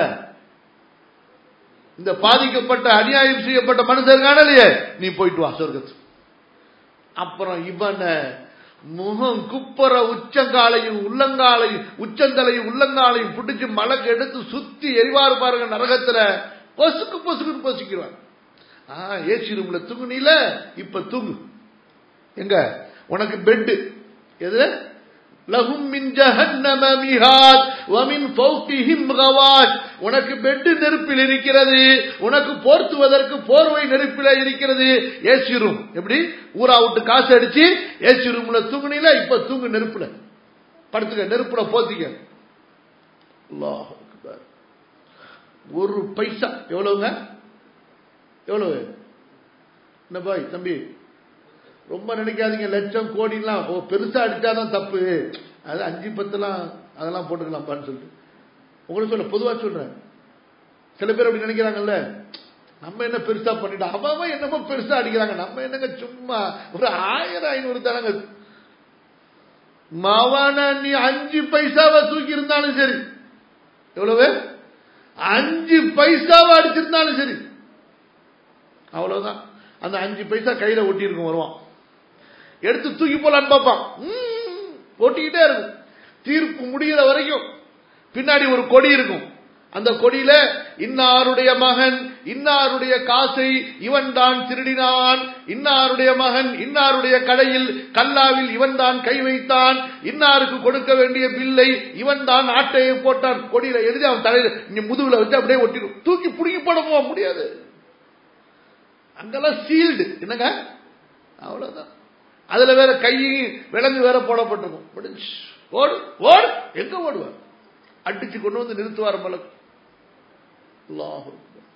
இந்த பாதிக்கப்பட்ட அநியாயம் செய்யப்பட்ட மனுஷர் காணலையே நீ போயிட்டு வா சொர்க்கத்து அப்புறம் இவனை முகம் குப்பர உச்சங்காலையும் உள்ளங்காலையும் உச்சந்தலையும் உள்ளங்காலையும் பிடிச்சு மலக்கு எடுத்து சுத்தி எரிவாறு பாருங்க நரகத்துல பொசுக்கு பொசுக்குன்னு பொசுக்கிறான் ஏசி ரூம்ல தூங்குனீல இப்ப தூங்கு எங்க உனக்கு பெட்டு எது லஹும் மின் ஜஹன்னம மிஹாத் வமின் ஃபௌகிஹிம் கவாஷ் உனக்கு பெட் நெருப்பில் இருக்கிறது உனக்கு போர்த்துவதற்கு போர்வை நெருப்பில் இருக்கிறது ஏசி ரூம் எப்படி ஊரா விட்டு காசு அடிச்சு ஏசி ரூம்ல தூங்குனீல இப்ப தூங்கு நெருப்புல படுத்துக்க நெருப்புல போத்திக்க அல்லாஹ் அக்பர் ஒரு பைசா எவ்வளவுங்க எவ்வளவு என்ன பாய் தம்பி ரொம்ப நினைக்காதீங்க லட்சம் கோடிலாம் ஓ பெருசா அடிச்சாதான் தப்பு அது அஞ்சு பத்துலாம் அதெல்லாம் போட்டுக்கலாம்ப்பான்னு சொல்லிட்டு உங்களுக்கு சொல்ல பொதுவா சொல்றேன் சில பேர் அப்படி நினைக்கிறாங்கல்ல நம்ம என்ன பெருசா பண்ணிட்டோம் அவன் என்னமோ பெருசா அடிக்கிறாங்க நம்ம என்னங்க சும்மா ஒரு ஆயிரம் ஐநூறு தானங்க மவன நீ அஞ்சு பைசாவை தூக்கி இருந்தாலும் சரி எவ்வளவு அஞ்சு பைசாவை அடிச்சிருந்தாலும் சரி அவ்வளவுதான் அந்த அஞ்சு பைசா கையில ஒட்டி இருக்கும் வருவான் எடுத்து தூக்கி போலான்னு பார்ப்பான் ஒட்டிக்கிட்டே இருக்கும் தீர்ப்பு முடிகிற வரைக்கும் பின்னாடி ஒரு கொடி இருக்கும் அந்த கொடியில இன்னாருடைய மகன் இன்னாருடைய காசை இவன் தான் திருடினான் இன்னாருடைய மகன் இன்னாருடைய கடையில் கல்லாவில் இவன் தான் கை வைத்தான் இன்னாருக்கு கொடுக்க வேண்டிய பில்லை இவன் தான் ஆட்டையை போட்டான் கொடியில எழுதி அவன் தலையில முதுகுல வச்சு அப்படியே ஒட்டிடும் தூக்கி பிடிக்கி போட முடியாது அங்கெல்லாம் சீல்டு என்னங்க அவ்வளவுதான் அதுல வேற கையும் விலங்கு வேற போடப்பட்டிருக்கும் முடிஞ்சு. ஓடு ஓடு எங்க ஓடுவார் அடிச்சு கொண்டு வந்து நிறுத்துவார் மலக்கு அல்லாஹ்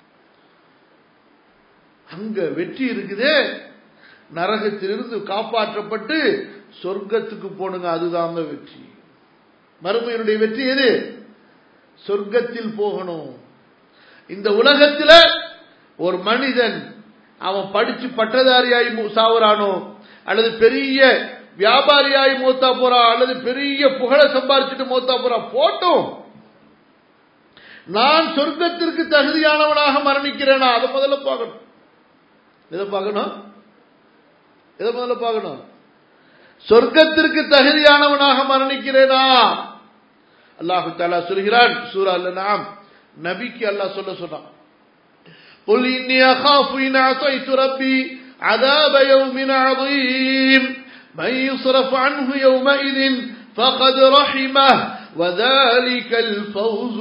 அங்க வெற்றி இருக்குதே நரகத்திலிருந்து காப்பாற்றப்பட்டு சொர்க்கத்துக்கு போனுங்க அதுதாங்க வெற்றி மறுமையினுடைய வெற்றி எது சொர்க்கத்தில் போகணும் இந்த உலகத்துல ஒரு மனிதன் அவன் படிச்சு பட்டதாரியாய் மு- சாவுறானோ அல்லது பெரிய வியாபாரியாய் மூத்தா போறான் அல்லது பெரிய புகழ சம்பாரிச்சுட்டு மூத்தா போறான் போட்டும் நான் சொர்க்கத்திற்கு தகுதியானவனாக மரணிக்கிறேனா அதை முதல்ல பார்க்கணும் எதை பார்க்கணும் எதை முதல்ல பார்க்கணும் சொர்க்கத்திற்கு தகுதியானவனாக மரணிக்கிறேனா அல்லாஹு தாலா சொல்கிறான் சூரா நாம் நபிக்கு அல்லாஹ் சொல்ல சொன்னான் قل إني أخاف إن عصيت ربي عذاب يوم عظيم من يصرف عنه يومئذ فقد رحمه وذلك الفوز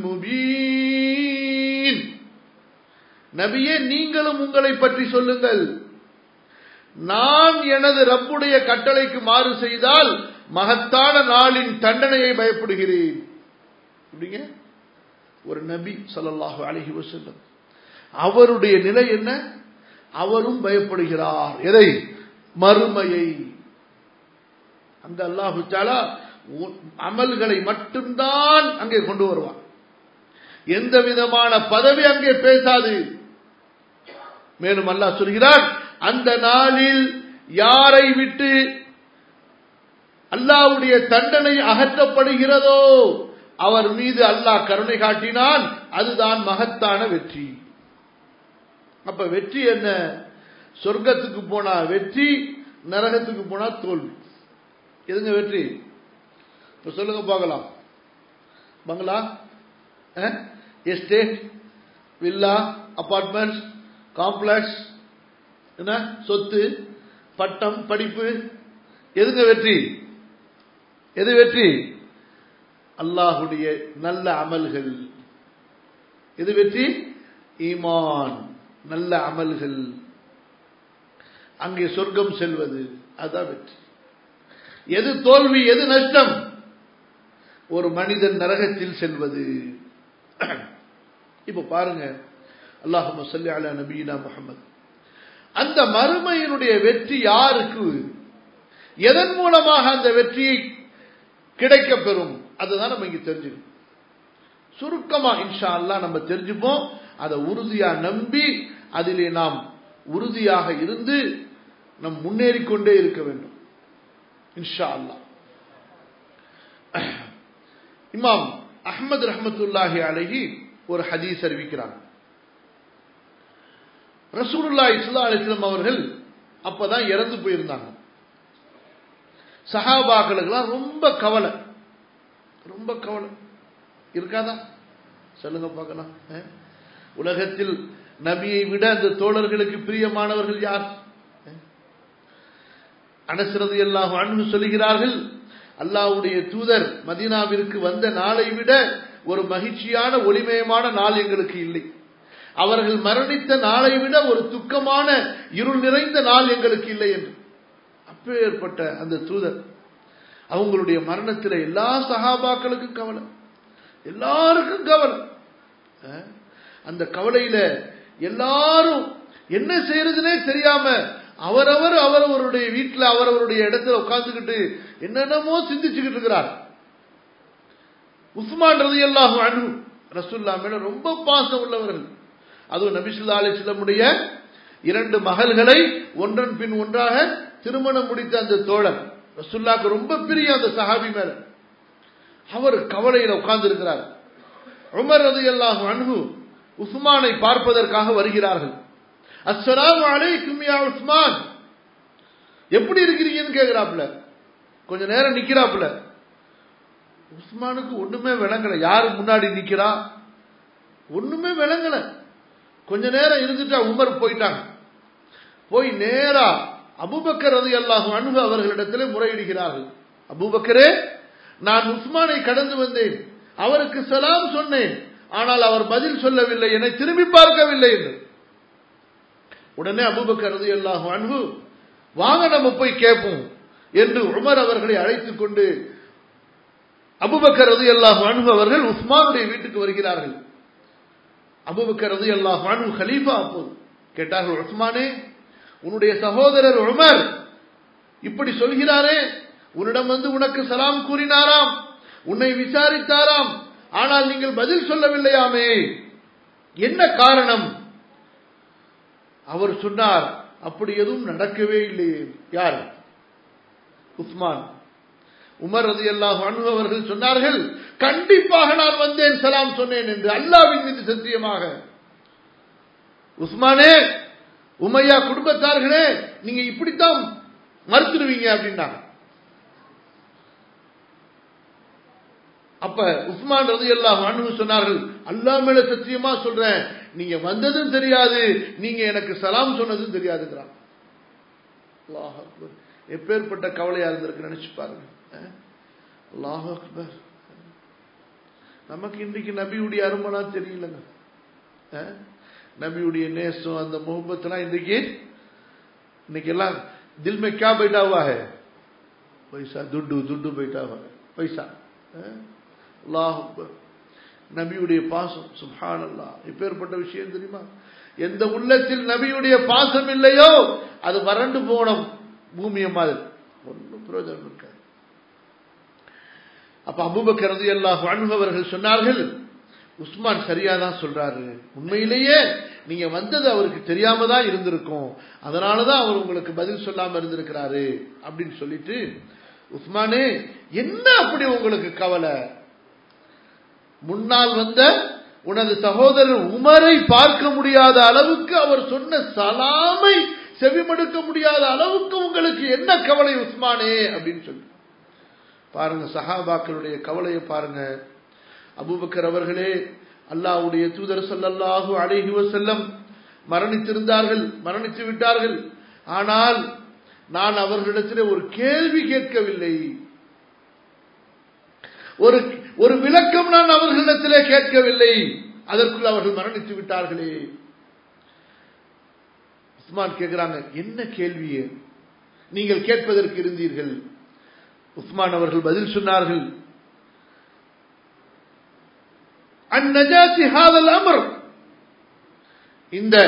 المبين நபியே நீங்களும் உங்களை பற்றி சொல்லுங்கள் நான் எனது ரப்புடைய கட்டளைக்கு மாறு செய்தால் மகத்தான நாளின் தண்டனையை பயப்படுகிறேன் அப்படிங்க ஒரு நபி ஸல்லல்லாஹு அலைஹி வஸல்லம் அவருடைய நிலை என்ன அவரும் பயப்படுகிறார் எதை மறுமையை அந்த அல்லாஹு தாலா உ- அமல்களை மட்டும்தான் அங்கே கொண்டு வருவான் எந்த விதமான பதவி அங்கே பேசாது மேலும் அல்லாஹ் சொல்கிறான் அந்த நாளில் யாரை விட்டு அல்லாஹ்வுடைய தண்டனை அகற்றப்படுகிறதோ அவர் மீது அல்லாஹ் கருணை காட்டினான் அதுதான் மகத்தான வெற்றி அப்ப வெற்றி என்ன சொர்க்கத்துக்கு போனா வெற்றி நரகத்துக்கு போனா தோல்வி எதுங்க வெற்றி இப்ப சொல்லுங்க பார்க்கலாம் பங்களா எஸ்டேட் வில்லா அபார்ட்மெண்ட்ஸ் காம்ப்ளெக்ஸ் என்ன சொத்து பட்டம் படிப்பு எதுங்க வெற்றி எது வெற்றி அல்லாஹுடைய நல்ல அமல்கள் எது வெற்றி ஈமான் நல்ல அமல்கள் அங்கே சொர்க்கம் செல்வது அதான் வெற்றி எது தோல்வி எது நஷ்டம் ஒரு மனிதன் நரகத்தில் செல்வது இப்ப பாருங்க அல்லாஹும்ம ஸல்லி அலா நபியினா முஹம்மது அந்த மறுமையினுடைய வெற்றி யாருக்கு எதன் மூலமாக அந்த வெற்றி கிடைக்கப் பெறும் அதுதான் நம்ம இங்க தெரிஞ்சுக்கணும் சுருக்கமா இன்ஷா அல்லாஹ் நம்ம தெரிஞ்சுப்போம் அதை உறுதியா நம்பி அதிலே நாம் உறுதியாக இருந்து நம் முன்னேறிக் கொண்டே இருக்க வேண்டும் இன்ஷா அல்லாஹ் இமாம் அஹ்மது ரஹ்மத்துல்லாஹி அலைஹி ஒரு ஹதீஸ் அறிவிக்கிறாங்க ரசூலுல்லாஹி ஸல்லல்லாஹு அலைஹி வஸல்லம் அவர்கள் அப்பதான் இறந்து போயிருந்தாங்க சஹாபாக்களுக்கெல்லாம் ரொம்ப கவலை ரொம்ப கவலை இருக்காதா சொல்லுங்க பார்க்கலாம் அஹ்? உலகத்தில் நபியை விட அந்த தோழர்களுக்கு பிரியமானவர்கள் யார் அனசரது எல்லாம் அன்பு சொல்லுகிறார்கள் அல்லாஹ்வுடைய தூதர் மதீனாவிற்கு வந்த நாளை விட ஒரு மகிழ்ச்சியான ஒளிமயமான நாள் எங்களுக்கு இல்லை அவர்கள் மரணித்த நாளை விட ஒரு துக்கமான இருள் நிறைந்த நாள் எங்களுக்கு இல்லை என்று அப்பேற்பட்ட அந்த தூதர் அவங்களுடைய மரணத்தில் எல்லா சகாபாக்களுக்கும் கவலை எல்லாருக்கும் கவலை அஹ், அந்த கவலையில எல்லாரும் என்ன செய்யறதுனே தெரியாம அவரவர் அவரவருடைய வீட்டில் அவரவருடைய இடத்துல உட்கார்ந்துக்கிட்டு என்னென்னமோ சிந்திச்சுக்கிட்டு இருக்கிறார் உஸ்மான் ரதி அல்லாஹு அனு ரசுல்லா மேல ரொம்ப பாசம் உள்ளவர்கள் அதுவும் நபிசுல்லா அலிஸ்லமுடைய இரண்டு மகள்களை ஒன்றன் பின் ஒன்றாக திருமணம் முடித்த அந்த தோழர் ரசுல்லாக்கு ரொம்ப பிரியம் அந்த சஹாபி மேல அவர் கவலையில உட்கார்ந்து இருக்கிறார் உமர் ரதி அல்லாஹு அன்ஹு உஸ்மானை பார்ப்பதற்காக வருகிறார்கள் அஸ்ஸலாமு அலைக்கும் யா உஸ்மான் எப்படி இருக்கிறீங்கன்னு கேக்குறாப்புல கொஞ்ச நேரம் நிக்கிறாப்புல உஸ்மானுக்கு ஒண்ணுமே விளங்கல யாரு முன்னாடி நிக்கிறா ஒண்ணுமே விளங்கல கொஞ்ச நேரம் இருந்துட்டா உமர் போயிட்டாங்க போய் நேரா அபூபக்கர் ரதி அல்லாஹு அன்பு அவர்களிடத்தில் முறையிடுகிறார்கள் அபூபக்கரே நான் உஸ்மானை கடந்து வந்தேன் அவருக்கு சலாம் சொன்னேன் ஆனால் அவர் பதில் சொல்லவில்லை என்னை திரும்பி பார்க்கவில்லை என்று உடனே அபூபக்கர் ரதி அல்லாஹு அன்பு வாங்க நம்ம போய் கேட்போம் என்று உமர் அவர்களை அழைத்துக் கொண்டு அபுபக்கர் ரதி அல்லாஹ் அன்பு அவர்கள் உஸ்மானுடைய வீட்டுக்கு வருகிறார்கள் அபுபக்கர் ரதி அல்லாஹ் அன்பு ஹலீஃபா அப்போது கேட்டார்கள் உஸ்மானே உன்னுடைய சகோதரர் உமர் இப்படி சொல்கிறாரே உன்னிடம் வந்து உனக்கு சலாம் கூறினாராம் உன்னை விசாரித்தாராம் ஆனால் நீங்கள் பதில் சொல்லவில்லையாமே என்ன காரணம் அவர் சொன்னார் அப்படி எதுவும் நடக்கவே இல்லையே யார் உஸ்மான் உமர் ரதி அல்லாஹ் அவர்கள் சொன்னார்கள் கண்டிப்பாக நான் வந்தேன் சலாம் சொன்னேன் என்று அல்லாவின் மீது சத்தியமாக உஸ்மானே உமையா குடும்பத்தார்களே நீங்க இப்படித்தான் மறுத்துடுவீங்க அப்படின்னாங்க அப்ப உஸ்மான் ரதி அல்லாஹ் அனு சொன்னார்கள் அல்லா மேல சத்தியமா சொல்றேன் நீங்க வந்ததும் தெரியாது நீங்க எனக்கு சலாம் சொன்னதும் தெரியாதுங்கிறான் அல்லாஹ் அக்பர் எப்பேற்பட்ட கவலையா இருந்திருக்கு நினைச்சு பாருங்க அல்லாஹ் அக்பர் நமக்கு இன்றைக்கு நபியுடைய அருமலாம் தெரியலங்க நபியுடைய நேசம் அந்த முகப்பத்தெல்லாம் இன்றைக்கு இன்னைக்கு எல்லாம் दिल में क्या बैठा हुआ है पैसा दुड्डू दुड्डू बैठा हुआ है पैसा அல்லாஹ் நபியுடைய பாசம் சுஹான் அல்லா இப்பேற்பட்ட விஷயம் தெரியுமா எந்த உள்ளத்தில் நபியுடைய பாசம் இல்லையோ அது வறண்டு போன பூமிய மாதிரி ஒன்றும் பிரயோஜனம் இருக்காது அப்ப அபுபக்கர் ரதி அல்லாஹ் வாழ்ந்தவர்கள் சொன்னார்கள் உஸ்மான் சரியா தான் சொல்றாரு உண்மையிலேயே நீங்க வந்தது அவருக்கு தெரியாம தான் இருந்திருக்கும் அதனாலதான் அவர் உங்களுக்கு பதில் சொல்லாம இருந்திருக்கிறாரு அப்படின்னு சொல்லிட்டு உஸ்மானே என்ன அப்படி உங்களுக்கு கவலை முன்னால் வந்த உனது சகோதரர் உமரை பார்க்க முடியாத அளவுக்கு அவர் சொன்ன சலாமை செவிமடுக்க முடியாத அளவுக்கு உங்களுக்கு என்ன கவலை உஸ்மானே அப்படின்னு சொல்லி பாருங்க சஹாபாக்களுடைய கவலையை பாருங்க அபுபக்கர் அவர்களே அல்லாவுடைய தூதர் சொல்லல்லாஹு அழகி செல்லம் மரணித்திருந்தார்கள் மரணித்து விட்டார்கள் ஆனால் நான் அவர்களிடத்திலே ஒரு கேள்வி கேட்கவில்லை ஒரு ஒரு விளக்கம் நான் அவர்களிடத்திலே கேட்கவில்லை அதற்குள் அவர்கள் மரணித்து விட்டார்களே உஸ்மான் கேட்கிறாங்க என்ன கேள்வியே நீங்கள் கேட்பதற்கு இருந்தீர்கள் உஸ்மான் அவர்கள் பதில் சொன்னார்கள் அந்நஜாசி ஹாதல் அமர் இந்த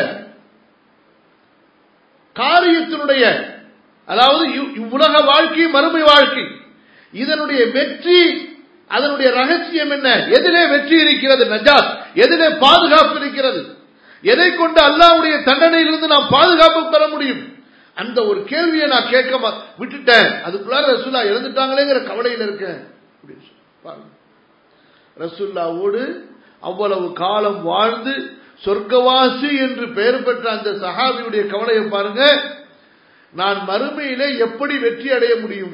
காரியத்தினுடைய அதாவது உலக வாழ்க்கை மறுமை வாழ்க்கை இதனுடைய வெற்றி அதனுடைய ரகசியம் என்ன எதிலே வெற்றி இருக்கிறது நஜாத் எதிலே பாதுகாப்பு இருக்கிறது எதை கொண்டு அல்லாவுடைய தண்டனையிலிருந்து நாம் பாதுகாப்பு பெற முடியும் அந்த ஒரு கேள்வியை நான் கேட்க விட்டுட்டேன் அதுக்குள்ளார ரசுல்லா இறந்துட்டாங்களேங்கிற கவலையில் இருக்கேன் பாருங்க ரசுல்லாவோடு அவ்வளவு காலம் வாழ்ந்து சொர்க்கவாசி என்று பெயர் பெற்ற அந்த சஹாபியுடைய கவலையை பாருங்க நான் மறுமையிலே எப்படி வெற்றி அடைய முடியும்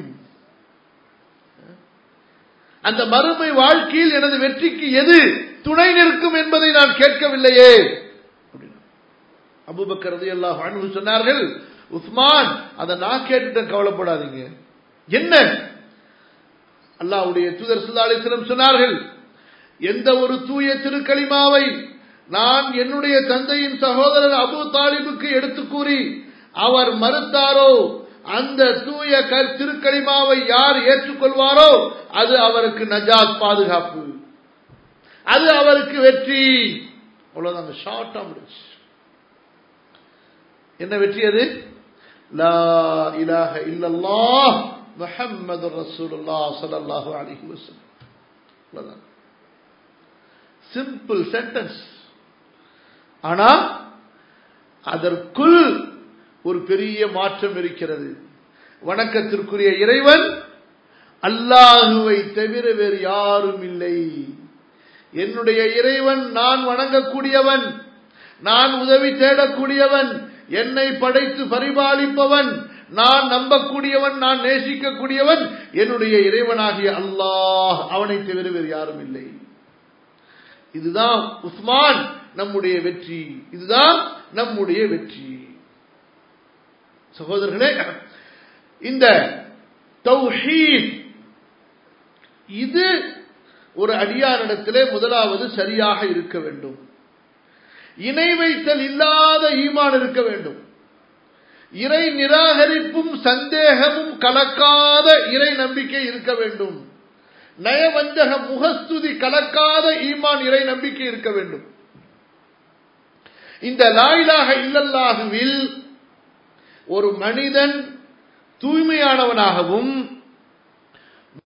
அந்த மறுமை வாழ்க்கையில் எனது வெற்றிக்கு எது துணை நிற்கும் என்பதை நான் கேட்கவில்லையே அபுபக்கரது எல்லாம் அன்பு சொன்னார்கள் உஸ்மான் அதை நான் கேட்டுட்டேன் கவலைப்படாதீங்க என்ன அல்லாவுடைய தூதர் சுல்லாலிசிலம் சொன்னார்கள் எந்த ஒரு தூய திருக்களிமாவை நான் என்னுடைய தந்தையின் சகோதரர் அபு தாலிபுக்கு எடுத்து கூறி அவர் மறுத்தாரோ அந்த தூய திருக்களிமாவை யார் ஏற்றுக்கொள்வாரோ அது அவருக்கு நஜாத் பாதுகாப்பு அது அவருக்கு வெற்றி அவ்வளவுதான் ஷார்ட்டா முடிச்சு என்ன வெற்றி அது லா இலாஹ இல்லல்லாஹ் முஹம்மது ரசூலுல்லாஹ் ஸல்லல்லாஹு அலைஹி வஸல்லம் அவ்வளவுதான் சிம்பிள் சென்டென்ஸ் ஆனா அதற்குள் ஒரு பெரிய மாற்றம் இருக்கிறது வணக்கத்திற்குரிய இறைவன் அல்லாஹுவை தவிர வேறு யாரும் இல்லை என்னுடைய இறைவன் நான் வணங்கக்கூடியவன் நான் உதவி தேடக்கூடியவன் என்னை படைத்து பரிபாலிப்பவன் நான் நம்பக்கூடியவன் நான் நேசிக்கக்கூடியவன் என்னுடைய இறைவனாகிய அல்லாஹ் அவனை தவிர வேறு யாரும் இல்லை இதுதான் உஸ்மான் நம்முடைய வெற்றி இதுதான் நம்முடைய வெற்றி சகோதரர்களே இந்த தௌஹீத் இது ஒரு அடியாரிடத்திலே முதலாவது சரியாக இருக்க வேண்டும் இணை வைத்தல் இல்லாத ஈமான் இருக்க வேண்டும் இறை நிராகரிப்பும் சந்தேகமும் கலக்காத இறை நம்பிக்கை இருக்க வேண்டும் நயவஞ்சக முகஸ்துதி கலக்காத ஈமான் இறை நம்பிக்கை இருக்க வேண்டும் இந்த லாயிலாக இல்லல்லாகுவில் ஒரு மனிதன் தூய்மையானவனாகவும்